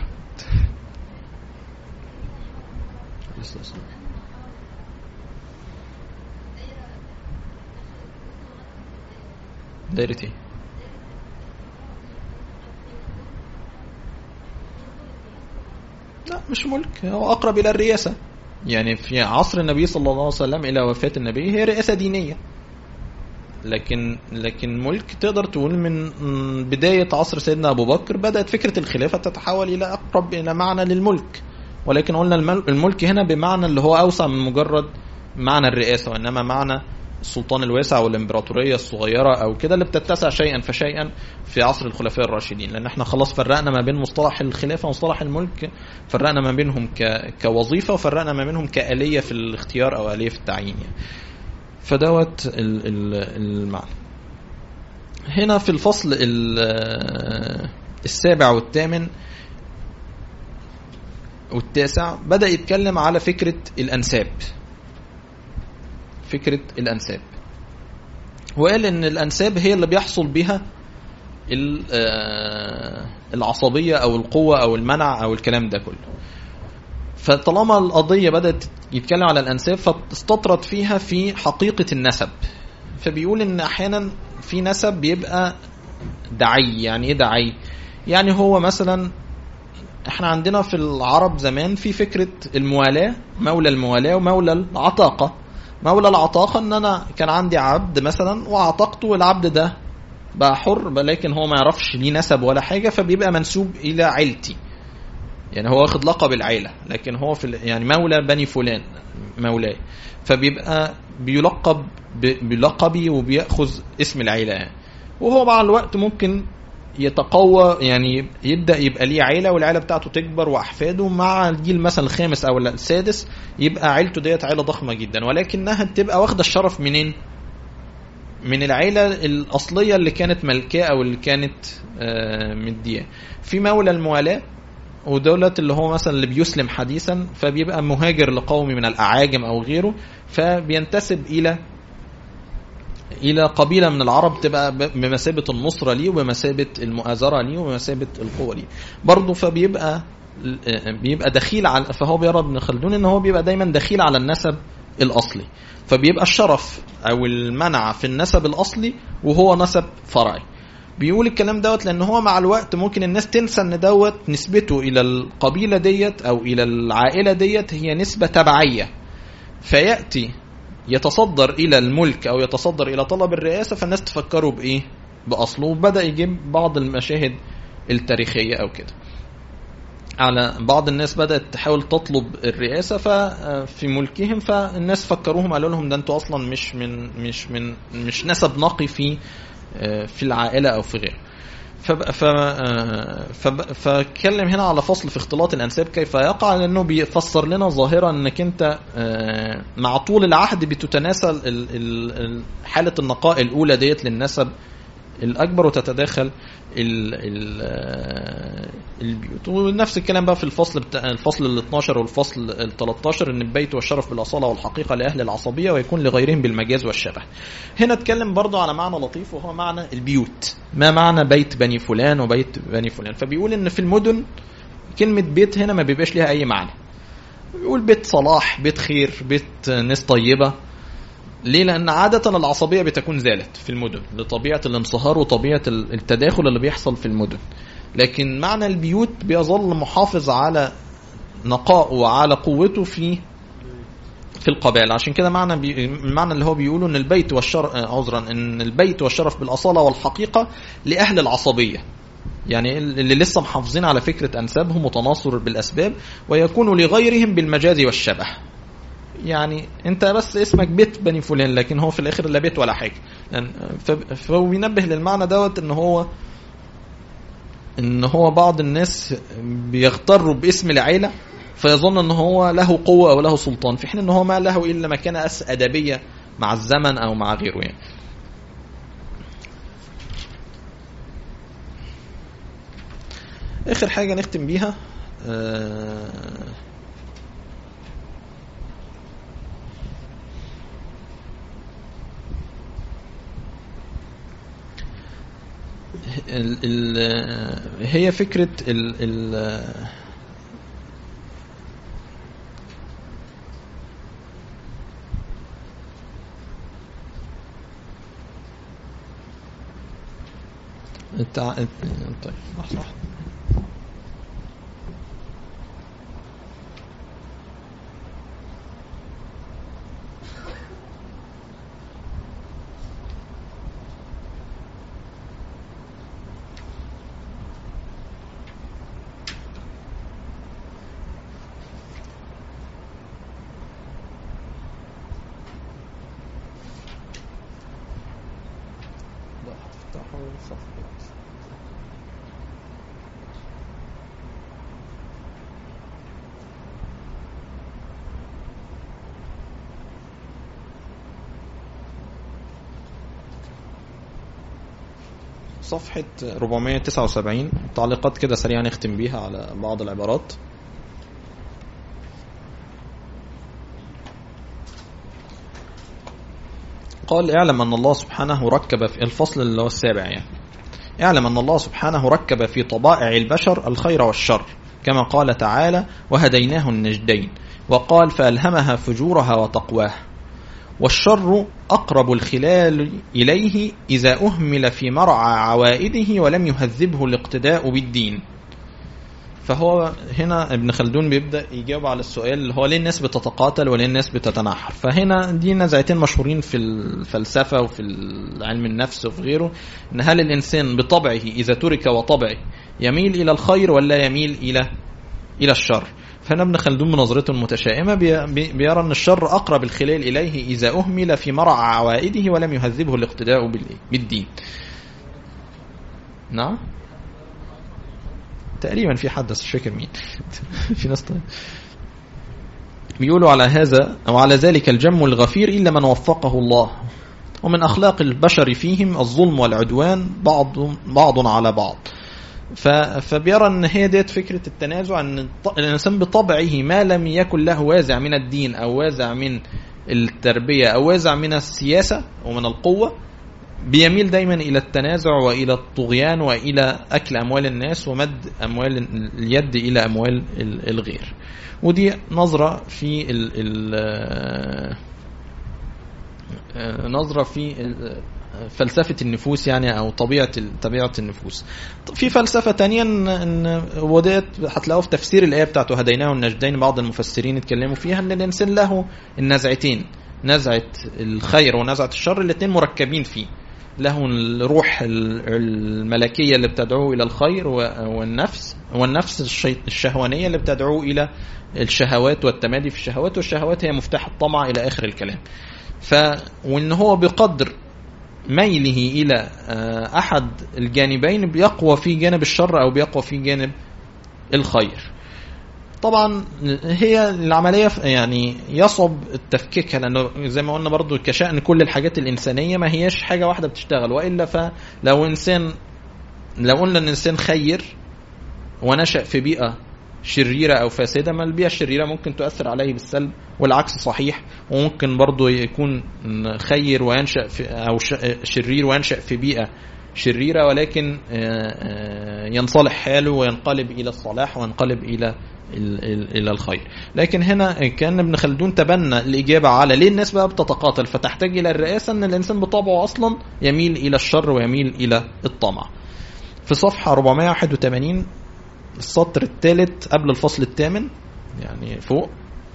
دايرة ايه لا مش ملك هو اقرب الى الرئاسة يعني في عصر النبي صلى الله عليه وسلم الى وفاة النبي هي رئاسة دينية لكن لكن ملك تقدر تقول من من بداية عصر سيدنا أبو بكر بدأت فكرة الخلافة تتحول إلى أقرب إلى معنى للملك ولكن قلنا المل- الملك هنا بمعنى اللي هو أوسع من مجرد معنى الرئاسة وإنما معنى السلطان الواسع والإمبراطورية الصغيرة أو كده اللي بتتسع شيئا فشيئا في عصر الخلفاء الراشدين لأن احنا خلاص فرقنا ما بين مصطلح الخلافة ومصطلح الملك فرقنا ما بينهم ك... كوظيفة وفرقنا ما بينهم كآلية في الاختيار أو آلية في التعيين يعني. فدوت ال- ال- المعنى هنا في الفصل ال- السابع والثامن والتاسع بدأ يتكلم على فكرة الأنساب فكرة الأنساب وقال إن الأنساب هي اللي بيحصل بها ال- آه، العصبية أو القوة أو المنع أو الكلام ده كله فطالما القضية بدأت يتكلم على الأنساب فاستطرد فيها في حقيقة النسب فبيقول إن أحيانا في نسب بيبقى دعي يعني إيه دعي يعني هو مثلا احنا عندنا في العرب زمان في فكرة الموالاة مولى الموالاة ومولى العتاقة مولى العتاقة ان انا كان عندي عبد مثلا وعتقته والعبد ده بقى حر لكن هو ما يعرفش ليه نسب ولا حاجة فبيبقى منسوب الى عيلتي يعني هو واخد لقب العيلة لكن هو في ال- يعني مولى بني فلان مولاي فبيبقى بيلقب ب- بلقبي وبياخذ اسم العيلة يعني وهو مع الوقت ممكن يتقوى يعني يبدا يبقى ليه عيله والعيله بتاعته تكبر واحفاده مع الجيل مثلا الخامس او السادس يبقى عيلته ديت عيله ضخمه جدا ولكنها بتبقى واخده الشرف منين؟ من العيله الاصليه اللي كانت ملكاه او اللي كانت آه، مديه في مولى الموالاه ودولت اللي هو مثلا اللي بيسلم حديثا فبيبقى مهاجر لقوم من الاعاجم او غيره فبينتسب الى الى قبيله من العرب تبقى ب- بمثابه النصره ليه وبمثابه المؤازره ليه وبمثابه القوه ليه برضه فبيبقى بيبقى دخيل على فهو بيرى ابن خلدون ان هو بيبقى دايما دخيل على النسب الاصلي فبيبقى الشرف او المنع في النسب الاصلي وهو نسب فرعي بيقول الكلام دوت لان هو مع الوقت ممكن الناس تنسى ان دوت نسبته الى القبيله ديت او الى العائله ديت هي نسبه تبعيه فياتي يتصدر الى الملك او يتصدر الى طلب الرئاسه فالناس تفكروا بايه باصله وبدا يجيب بعض المشاهد التاريخيه او كده على بعض الناس بدات تحاول تطلب الرئاسه ففي ملكهم فالناس فكروهم قالوا لهم ده انتوا اصلا مش من مش من مش نسب نقي في في العائله او في غيره فب- ف فب- فاتكلم هنا على فصل في اختلاط الانساب كيف يقع لانه بيفسر لنا ظاهره انك انت آه، مع طول العهد بتتناسى ال- ال- ال- حاله النقاء الاولى ديت للنسب الاكبر وتتداخل ال ال آه، البيوت ونفس الكلام بقى في الفصل بتاع الفصل ال 12 والفصل ال 13 ان البيت والشرف بالاصاله والحقيقه لاهل العصبيه ويكون لغيرهم بالمجاز والشبه. هنا اتكلم برضه على معنى لطيف وهو معنى البيوت. ما معنى بيت بني فلان وبيت بني فلان؟ فبيقول ان في المدن كلمه بيت هنا ما بيبقاش ليها اي معنى. بيقول بيت صلاح، بيت خير، بيت ناس طيبه، ليه؟ لأن عادة العصبية بتكون زالت في المدن لطبيعة الانصهار وطبيعة التداخل اللي بيحصل في المدن. لكن معنى البيوت بيظل محافظ على نقائه وعلى قوته في في القبائل عشان كده معنى بي... المعنى اللي هو بيقوله ان البيت والشرف عذرا ان البيت والشرف بالاصاله والحقيقه لاهل العصبيه يعني اللي لسه محافظين على فكره انسابهم وتناصر بالاسباب ويكون لغيرهم بالمجاز والشبه يعني انت بس اسمك بيت بني فلان لكن هو في الاخر لا بيت ولا حاجه لأن ف- فهو بينبه للمعنى دوت ان هو ان هو بعض الناس بيغتروا باسم العيله فيظن ان هو له قوه او له سلطان في حين ان هو ما له الا مكانه أس ادبيه مع الزمن او مع غيره يعني اخر حاجه نختم بيها آه، ال ال هي فكرة ال ال التع... طيب لحظة واحدة. لا هفتحه صفحة صفحة 479 تعليقات كده سريعا نختم بيها على بعض العبارات قال اعلم أن الله سبحانه ركب في الفصل اللي هو السابع يعني اعلم أن الله سبحانه ركب في طبائع البشر الخير والشر كما قال تعالى وهديناه النجدين وقال فألهمها فجورها وتقواها والشر أقرب الخلال إليه إذا أهمل في مرعى عوائده ولم يهذبه الاقتداء بالدين فهو هنا ابن خلدون بيبدا يجاوب على السؤال اللي هو ليه الناس بتتقاتل وليه الناس بتتناحر فهنا دي نزعتين مشهورين في الفلسفه وفي علم النفس وفي غيره ان هل الانسان بطبعه اذا ترك وطبعه يميل الى الخير ولا يميل الى الى الشر فهنا ابن خلدون بنظرته المتشائمه بي- بي- بيرى ان الشر اقرب الخلال اليه اذا اهمل في مرعى عوائده ولم يهذبه الاقتداء بال- بالدين نعم تقريبا في حد بس مش فاكر مين في ناس طيب بيقولوا على هذا او على ذلك الجم الغفير الا من وفقه الله ومن اخلاق البشر فيهم الظلم والعدوان بعض بعض على بعض ف- فبيرى ان هي ديت فكره التنازع ان الط- الانسان بطبعه ما لم يكن له وازع من الدين او وازع من التربيه او وازع من السياسه ومن القوه بيميل دايما الى التنازع والى الطغيان والى اكل اموال الناس ومد اموال اليد الى اموال ال- الغير ودي نظره في ال ال آه، نظره في ال- فلسفة النفوس يعني أو طبيعة طبيعة النفوس. في فلسفة تانية إن إن وديت هتلاقوه في تفسير الآية بتاعته هديناه النجدين بعض المفسرين اتكلموا فيها إن الإنسان له النزعتين نزعة الخير ونزعة الشر الاثنين مركبين فيه. له الروح الملكية اللي بتدعوه إلى الخير والنفس والنفس الشي- الشهوانية اللي بتدعوه إلى الشهوات والتمادي في الشهوات والشهوات هي مفتاح الطمع إلى آخر الكلام ف وإن هو بقدر ميله إلى آه، أحد الجانبين بيقوى في جانب الشر أو بيقوى في جانب الخير طبعا هي العمليه يعني يصعب تفكيكها لانه زي ما قلنا برضو كشان كل الحاجات الانسانيه ما هياش حاجه واحده بتشتغل والا فلو انسان لو قلنا ان انسان خير ونشا في بيئه شريره او فاسده ما البيئه الشريره ممكن تؤثر عليه بالسلب والعكس صحيح وممكن برضو يكون خير وينشا في او ش- شرير وينشا في بيئه شريره ولكن آه، آه، ينصلح حاله وينقلب الى الصلاح وينقلب الى ال- ال- الى الخير لكن هنا كان ابن خلدون تبنى الاجابه على ليه الناس بقى بتتقاتل فتحتاج الى الرئاسه ان الانسان بطبعه اصلا يميل الى الشر ويميل الى الطمع في صفحه 481 السطر الثالث قبل الفصل الثامن يعني فوق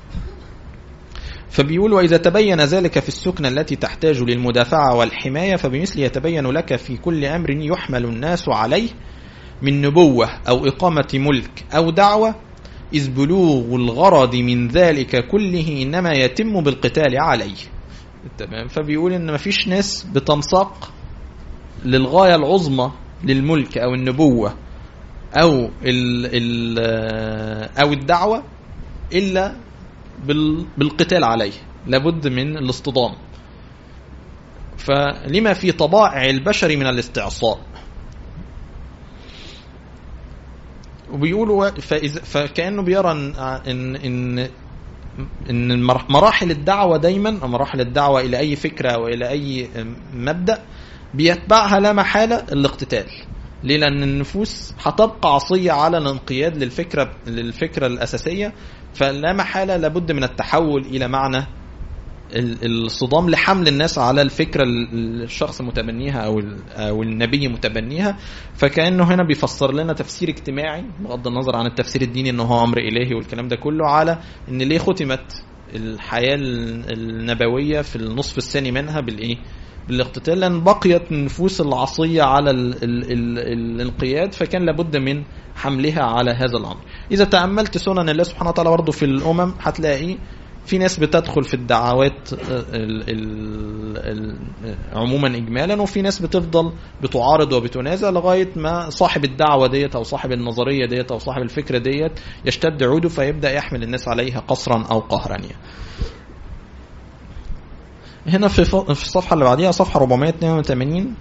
فبيقول وإذا تبين ذلك في السكنة التي تحتاج للمدافعة والحماية فبمثل يتبين لك في كل أمر يحمل الناس عليه من نبوة أو إقامة ملك أو دعوة إذ بلوغ الغرض من ذلك كله إنما يتم بالقتال عليه تمام فبيقول إن مفيش ناس بتنساق للغاية العظمى للملك أو النبوة أو ال ال أو الدعوة الا بال- بالقتال عليه لابد من الاصطدام فلما في طبائع البشر من الاستعصاء وبيقولوا فإذا فكانه بيرى ان ان ان ان المر- مراحل الدعوه دايما أو مراحل الدعوه الى اي فكره والى اي مبدا بيتبعها لا محاله الاقتتال ليه لان النفوس هتبقى عصيه على الانقياد للفكره للفكره الاساسيه فلا محاله لابد من التحول الى معنى ال- الصدام لحمل الناس على الفكره ال- الشخص متبنيها او ال- او النبي متبنيها فكانه هنا بيفسر لنا تفسير اجتماعي بغض النظر عن التفسير الديني انه هو امر الهي والكلام ده كله على ان ليه ختمت الحياه ال- النبويه في النصف الثاني منها بالايه؟ بالاقتتال لان بقيت النفوس العصيه على ال ال ال الانقياد فكان لابد من حملها على هذا الامر. اذا تاملت سنن الله سبحانه وتعالى برضه في الامم هتلاقي في ناس بتدخل في الدعوات ال ال ال عموما اجمالا وفي ناس بتفضل بتعارض وبتنازع لغايه ما صاحب الدعوه ديت او صاحب النظريه ديت او صاحب الفكره ديت يشتد عوده فيبدا يحمل الناس عليها قصرا او قهرا يعني. هنا في ف- في الصفحه اللي بعديها صفحه 482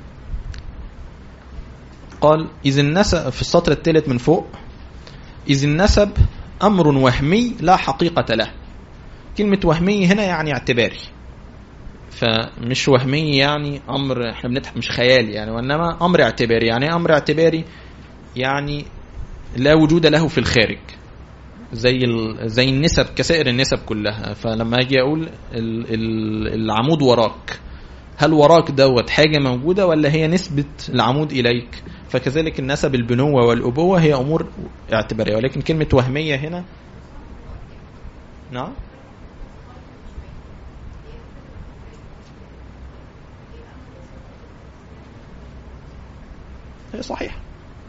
قال إذ النسب في السطر الثالث من فوق إذ النسب أمر وهمي لا حقيقة له كلمة وهمي هنا يعني اعتباري فمش وهمي يعني أمر احنا بنضحك مش خيالي يعني وإنما أمر اعتباري يعني إيه أمر اعتباري يعني لا وجود له في الخارج زي ال... زي النسب كسائر النسب كلها فلما اجي اقول ال... ال... العمود وراك هل وراك دوت حاجة موجودة ولا هي نسبة العمود إليك فكذلك النسب البنوة والأبوة هي أمور اعتبارية ولكن كلمة وهمية هنا نعم هي صحيحة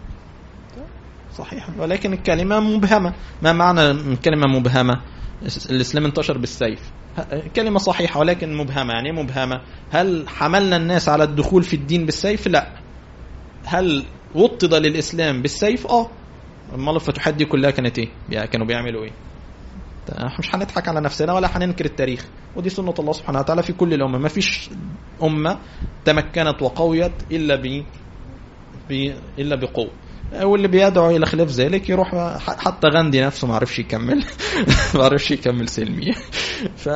صحيح ولكن الكلمة مبهمة ما معنى كلمة مبهمة الإسلام انتشر بالسيف كلمة صحيحة ولكن مبهمة يعني إيه مبهمة هل حملنا الناس على الدخول في الدين بالسيف لا هل وطد للإسلام بالسيف اه امال الفتوحات دي كلها كانت ايه يعني كانوا بيعملوا ايه احنا مش هنضحك على نفسنا ولا هننكر التاريخ ودي سنة الله سبحانه وتعالى في كل الأمة ما فيش أمة تمكنت وقويت إلا ب إلا بقوة واللي بيدعو الى خلاف ذلك يروح حتى غاندي نفسه ما عرفش يكمل ما عرفش يكمل سلمي ف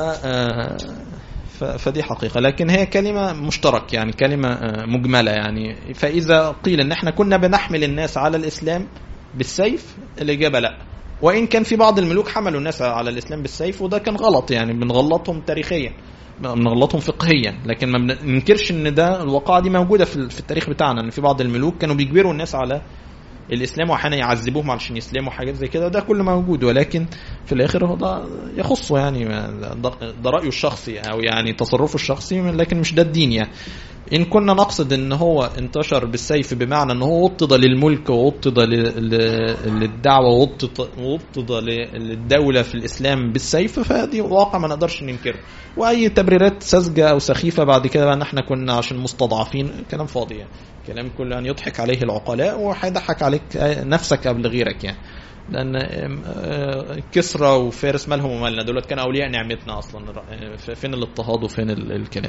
فدي حقيقه لكن هي كلمه مشترك يعني كلمه مجمله يعني فاذا قيل ان احنا كنا بنحمل الناس على الاسلام بالسيف الاجابه لا وان كان في بعض الملوك حملوا الناس على الاسلام بالسيف وده كان غلط يعني بنغلطهم تاريخيا بنغلطهم فقهيا لكن ما بننكرش ان ده الواقعه دي موجوده في التاريخ بتاعنا ان في بعض الملوك كانوا بيجبروا الناس على الاسلام واحيانا يعذبوهم علشان يسلموا حاجات زي كده ده كله موجود ولكن في الاخر هو ده يخصه يعني ده رايه الشخصي او يعني تصرفه الشخصي لكن مش ده الدين يعني ان كنا نقصد ان هو انتشر بالسيف بمعنى ان هو وطد للملك ووطد للدعوه ووطد للدوله في الاسلام بالسيف فدي واقع ما نقدرش ننكره واي تبريرات ساذجه او سخيفه بعد كده بقى ان احنا كنا عشان مستضعفين كلام فاضي يعني كلام كله ان يضحك عليه العقلاء وهيضحك عليك نفسك قبل غيرك يعني لان كسرى وفارس مالهم ومالنا دولت كانوا اولياء نعمتنا اصلا فين الاضطهاد وفين الكلام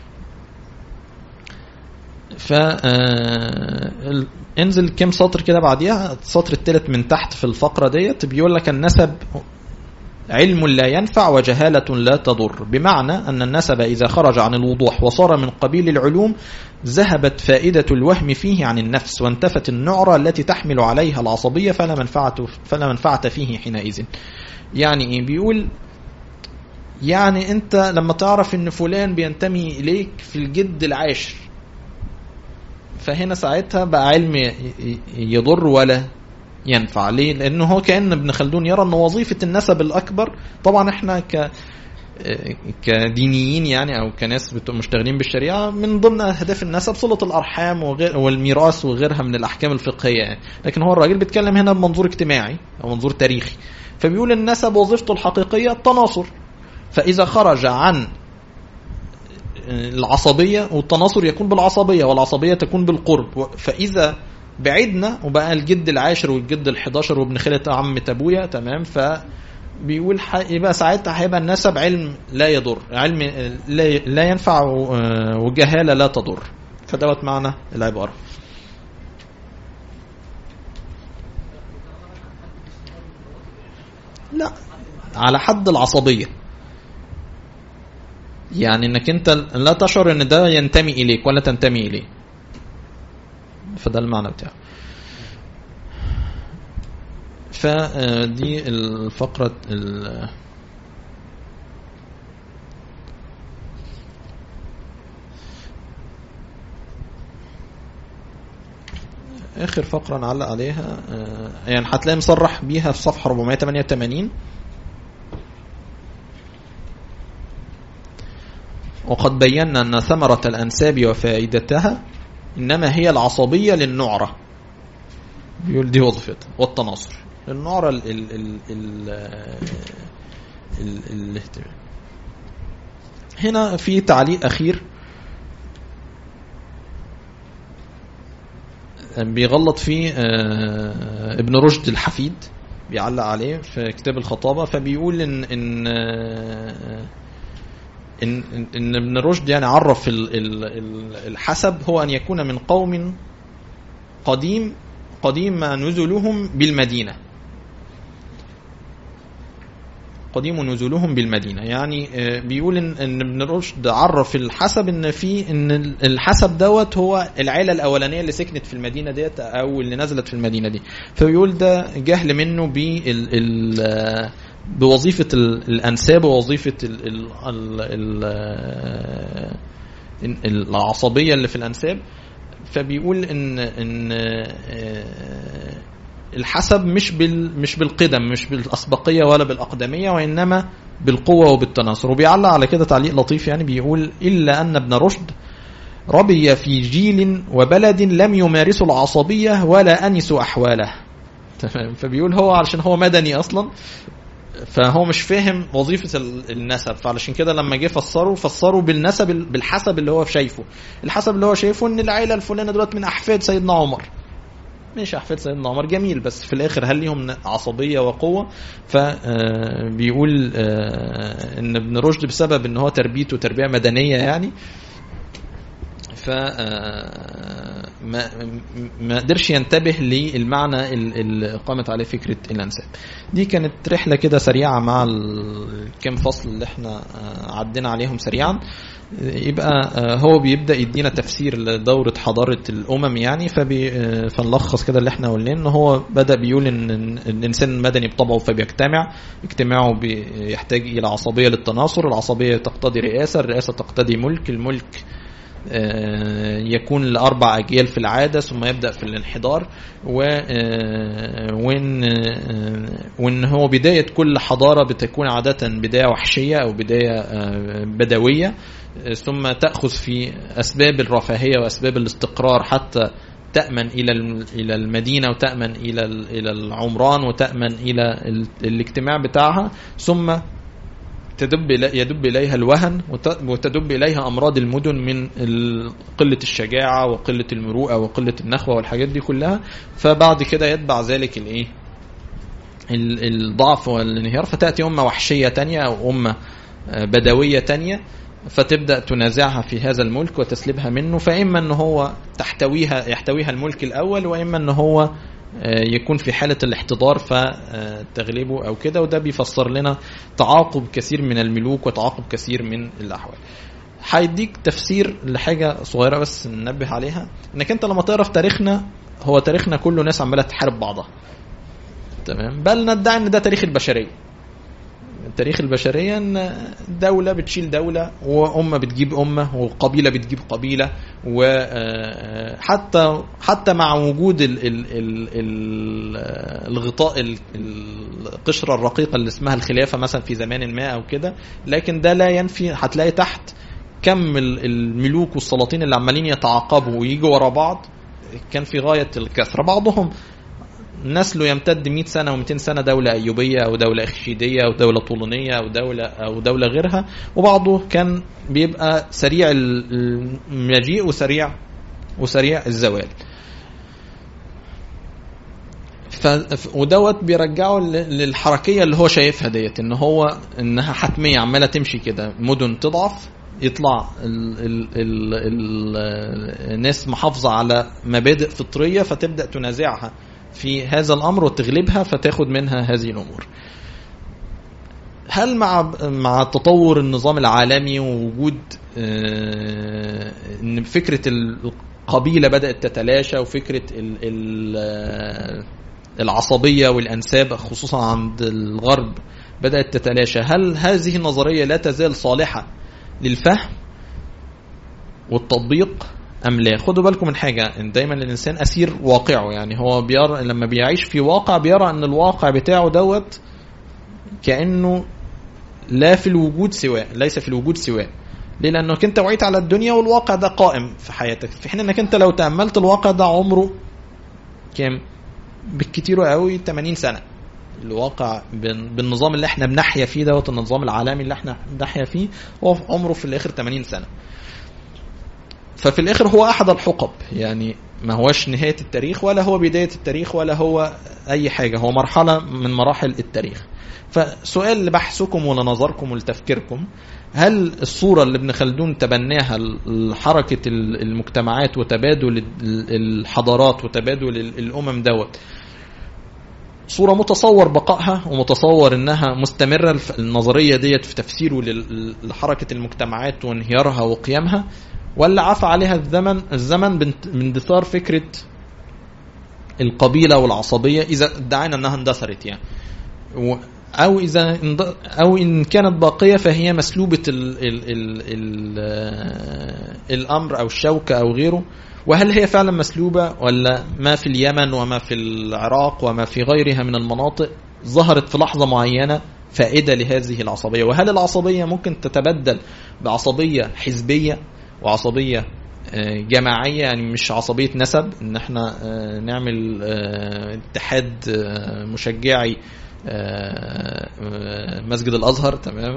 ف انزل كم سطر كده بعديها السطر الثالث من تحت في الفقره ديت بيقول لك النسب علم لا ينفع وجهالة لا تضر بمعنى أن النسب إذا خرج عن الوضوح وصار من قبيل العلوم ذهبت فائدة الوهم فيه عن النفس وانتفت النعرة التي تحمل عليها العصبية فلا منفعة, فلا منفعة فيه حينئذ يعني إيه بيقول يعني أنت لما تعرف أن فلان بينتمي إليك في الجد العاشر فهنا ساعتها بقى علم يضر ولا ينفع ليه لانه هو كان ابن خلدون يرى ان وظيفه النسب الاكبر طبعا احنا ك كدينيين يعني او كناس مشتغلين بالشريعه من ضمن اهداف النسب صله الارحام وغير والميراث وغيرها من الاحكام الفقهيه يعني لكن هو الراجل بيتكلم هنا بمنظور اجتماعي او منظور تاريخي فبيقول النسب وظيفته الحقيقيه التناصر فاذا خرج عن العصبيه والتناصر يكون بالعصبيه والعصبيه تكون بالقرب فاذا بعدنا وبقى الجد العاشر والجد ال11 وابن خالة عمة ابويا تمام ف بيقول ح- يبقى ساعتها هيبقى النسب علم لا يضر علم لا لا ينفع و- وجهاله لا تضر فدوت معنى العباره لا على حد العصبيه يعني انك انت لا تشعر ان ده ينتمي اليك ولا تنتمي اليه فده المعنى بتاعه فدي الفقرة ال- آخر فقرة نعلق عليها آه، يعني هتلاقي مصرح بيها في صفحة 488 وقد بينا أن ثمرة الأنساب وفائدتها إنما هي العصبية للنعرة بيقول دي وظيفتها والتناصر النعرة ال ال ال ال ال الاهتمام هنا في تعليق أخير بيغلط فيه آه، ابن رشد الحفيد بيعلق عليه في كتاب الخطابة فبيقول إن إن آه، إن, إن, إن ابن رشد يعني عرف ال- ال- ال- الحسب هو أن يكون من قوم قديم قديم نزلهم بالمدينة قديم نزولهم بالمدينة يعني آه، بيقول إن, إن ابن رشد عرف الحسب إن في إن الحسب دوت هو العيلة الأولانية اللي سكنت في المدينة ديت أو اللي نزلت في المدينة دي فبيقول ده جهل منه بال ال- آه، بوظيفة ال- الأنساب ووظيفة ال ال ال ال العصبية اللي في الأنساب فبيقول ان ان آه، الحسب مش بال مش بالقدم مش بالاسبقيه ولا بالاقدميه وانما بالقوه وبالتناصر وبيعلق على كده تعليق لطيف يعني بيقول الا ان ابن رشد ربي في جيل وبلد لم يمارسوا العصبيه ولا انسوا احواله تمام فبيقول هو علشان هو مدني اصلا فهو مش فاهم وظيفة ال- النسب فعلشان كده لما جه فسره فسره بالنسب ال- بالحسب اللي هو شايفه الحسب اللي هو شايفه ان العيلة الفلانية دلوقتي من احفاد سيدنا عمر مش احفاد سيدنا عمر جميل بس في الاخر هل ليهم عصبيه وقوه فبيقول ان ابن رشد بسبب ان هو تربيته تربيه مدنيه يعني ف آه، ما ما قدرش ينتبه للمعنى ال- اللي قامت عليه فكره الانساب دي كانت رحله كده سريعه مع الكام فصل اللي احنا آه، عدينا عليهم سريعا يبقى آه، هو بيبدا يدينا تفسير لدوره حضاره الامم يعني فبي آه، فنلخص كده اللي احنا قلناه ان هو بدا بيقول ان إن الانسان مدني بطبعه فبيجتمع اجتماعه بيحتاج الى عصبيه للتناصر العصبيه تقتضي رئاسه الرئاسه تقتضي ملك الملك آه، يكون لأربع أجيال في العادة ثم يبدأ في الانحدار و آه، وإن آه، وإن هو بداية كل حضارة بتكون عادة بداية وحشية أو بداية آه، بدوية آه، ثم تأخذ في أسباب الرفاهية وأسباب الاستقرار حتى تأمن إلى الم- إلى المدينة وتأمن إلى ال- إلى العمران وتأمن إلى ال- الاجتماع بتاعها ثم تدب إلي- يدب إليها الوهن وت- وتدب إليها أمراض المدن من ال- قلة الشجاعة وقلة المروءة وقلة النخوة والحاجات دي كلها فبعد كده يتبع ذلك الإيه ال- الضعف والانهيار فتأتي أمة وحشية تانية أو أمة آه، بدوية تانية فتبدأ تنازعها في هذا الملك وتسلبها منه فإما أن هو تحتويها يحتويها الملك الأول وإما أن هو آه، يكون في حالة الاحتضار فتغلبه أو كده وده بيفسر لنا تعاقب كثير من الملوك وتعاقب كثير من الأحوال هيديك تفسير لحاجة صغيرة بس ننبه عليها انك انت لما تقرا في تاريخنا هو تاريخنا كله ناس عمالة تحارب بعضها تمام بل ندعي ان ده تاريخ البشرية تاريخ البشرية ان دولة بتشيل دولة وأمة بتجيب أمة وقبيلة بتجيب قبيلة وحتى حتى مع وجود ال ال ال ال الغطاء ال- القشرة الرقيقة اللي اسمها الخلافة مثلا في زمان ما أو كده لكن ده لا ينفي هتلاقي تحت كم ال- الملوك والسلاطين اللي عمالين يتعاقبوا ويجوا ورا بعض كان في غاية الكثرة بعضهم نسله يمتد 100 سنة و200 سنة دولة أيوبية أو دولة إخشيدية أو دولة طولونية أو دولة أو دولة غيرها وبعضه كان بيبقى سريع المجيء وسريع وسريع الزوال ف... ف- ودوت بيرجعه ل- للحركيه اللي هو شايفها ديت ان هو انها حتميه عماله تمشي كده مدن تضعف يطلع ال... ال... ال... ال... الناس محافظه على مبادئ فطريه فتبدا تنازعها في هذا الامر وتغلبها فتاخد منها هذه الامور. هل مع مع تطور النظام العالمي ووجود آه، ان فكره القبيله بدات تتلاشى وفكره ال ال آه، العصبيه والانساب خصوصا عند الغرب بدات تتلاشى هل هذه النظريه لا تزال صالحه للفهم والتطبيق ام لا خدوا بالكم من حاجه ان دايما الانسان اسير واقعه يعني هو بيرى لما بيعيش في واقع بيرى ان الواقع بتاعه دوت كانه لا في الوجود سواء ليس في الوجود سواء ليه لانك انت وعيت على الدنيا والواقع ده قائم في حياتك في حين انك انت لو تاملت الواقع ده عمره كام بالكتير قوي 80 سنه الواقع بال- بالنظام اللي احنا بنحيا فيه دوت النظام العالمي اللي احنا بنحيا فيه هو عمره في الاخر 80 سنه ففي الاخر هو احد الحقب يعني ما هوش نهايه التاريخ ولا هو بدايه التاريخ ولا هو اي حاجه هو مرحله من مراحل التاريخ فسؤال لبحثكم ولنظركم ولتفكيركم هل الصورة اللي ابن خلدون تبناها لحركة المجتمعات وتبادل ال- الحضارات وتبادل ال- الأمم دوت صورة متصور بقائها ومتصور انها مستمرة الف- النظرية ديت في تفسيره لل- لحركة المجتمعات وانهيارها وقيامها ولا عفى عليها الزمن الزمن بانت- باندثار فكرة القبيلة والعصبية إذا ادعينا أنها اندثرت يعني و- أو إذا اند- أو إن كانت باقية فهي مسلوبة ال ال ال ال الأمر أو الشوكة أو غيره وهل هي فعلا مسلوبة ولا ما في اليمن وما في العراق وما في غيرها من المناطق ظهرت في لحظة معينة فائدة لهذه العصبية وهل العصبية ممكن تتبدل بعصبية حزبية وعصبية آه، جماعية يعني مش عصبية نسب ان احنا آه، نعمل آه، اتحاد آه، مشجعي آه، آه، مسجد الازهر تمام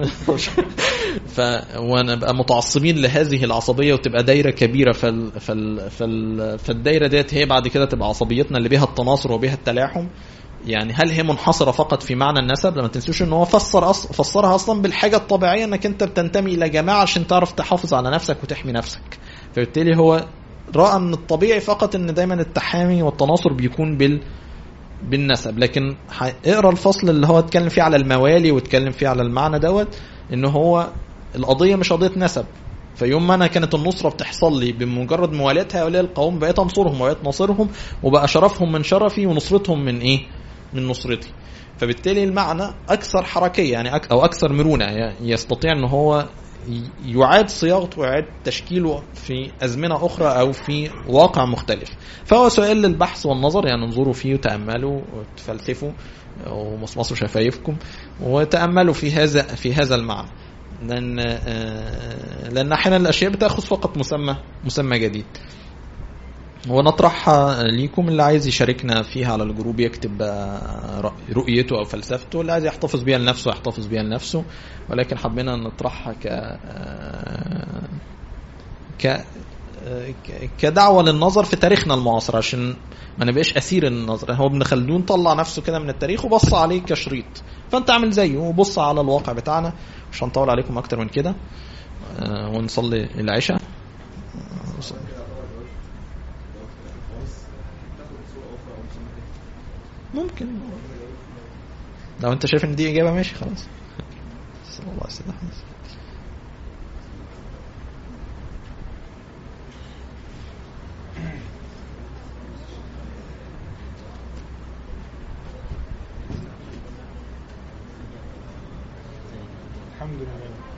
ف ونبقى متعصبين لهذه العصبيه وتبقى دايره كبيره فال... فال... فال... فالدايره ديت هي بعد كده تبقى عصبيتنا اللي بيها التناصر وبيها التلاحم يعني هل هي منحصره فقط في معنى النسب لما تنسوش ان هو فسر أص... فسرها اصلا بالحاجه الطبيعيه انك انت بتنتمي الى جماعه عشان تعرف تحافظ على نفسك وتحمي نفسك فبالتالي هو راى ان الطبيعي فقط ان دايما التحامي والتناصر بيكون بال بالنسب لكن ح- اقرا الفصل اللي هو اتكلم فيه على الموالي واتكلم فيه على المعنى دوت ان هو القضيه مش قضيه نسب فيوم ما انا كانت النصره بتحصل لي بمجرد موالاه هؤلاء القوم بقيت انصرهم وبقيت ناصرهم وبقى شرفهم من شرفي ونصرتهم من ايه؟ من نصرتي. فبالتالي المعنى اكثر حركيه يعني أك او اكثر مرونه ي- يستطيع ان هو ي- يعاد صياغته ويعاد تشكيله في ازمنه اخرى او في واقع مختلف. فهو سؤال للبحث والنظر يعني انظروا فيه وتاملوا وتفلسفوا ومصمصوا شفايفكم وتاملوا في هذا في هذا المعنى. لان آه، لان احيانا الاشياء بتاخذ فقط مسمى مسمى جديد ونطرحها ليكم اللي عايز يشاركنا فيها على الجروب يكتب بقى رأ- رؤيته او فلسفته اللي عايز يحتفظ بيها لنفسه يحتفظ بيها لنفسه ولكن حبينا نطرحها ك آه، ك آه، ك- كدعوه للنظر في تاريخنا المعاصر عشان ما نبقاش اسير النظر هو ابن خلدون طلع نفسه كده من التاريخ وبص عليه كشريط فانت اعمل زيه وبص على الواقع بتاعنا مش هنطول عليكم اكتر من كده آه، ونصلي العشاء ممكن لو انت شايف ان دي اجابه ماشي خلاص صلى الله عليه وسلم الحمد لله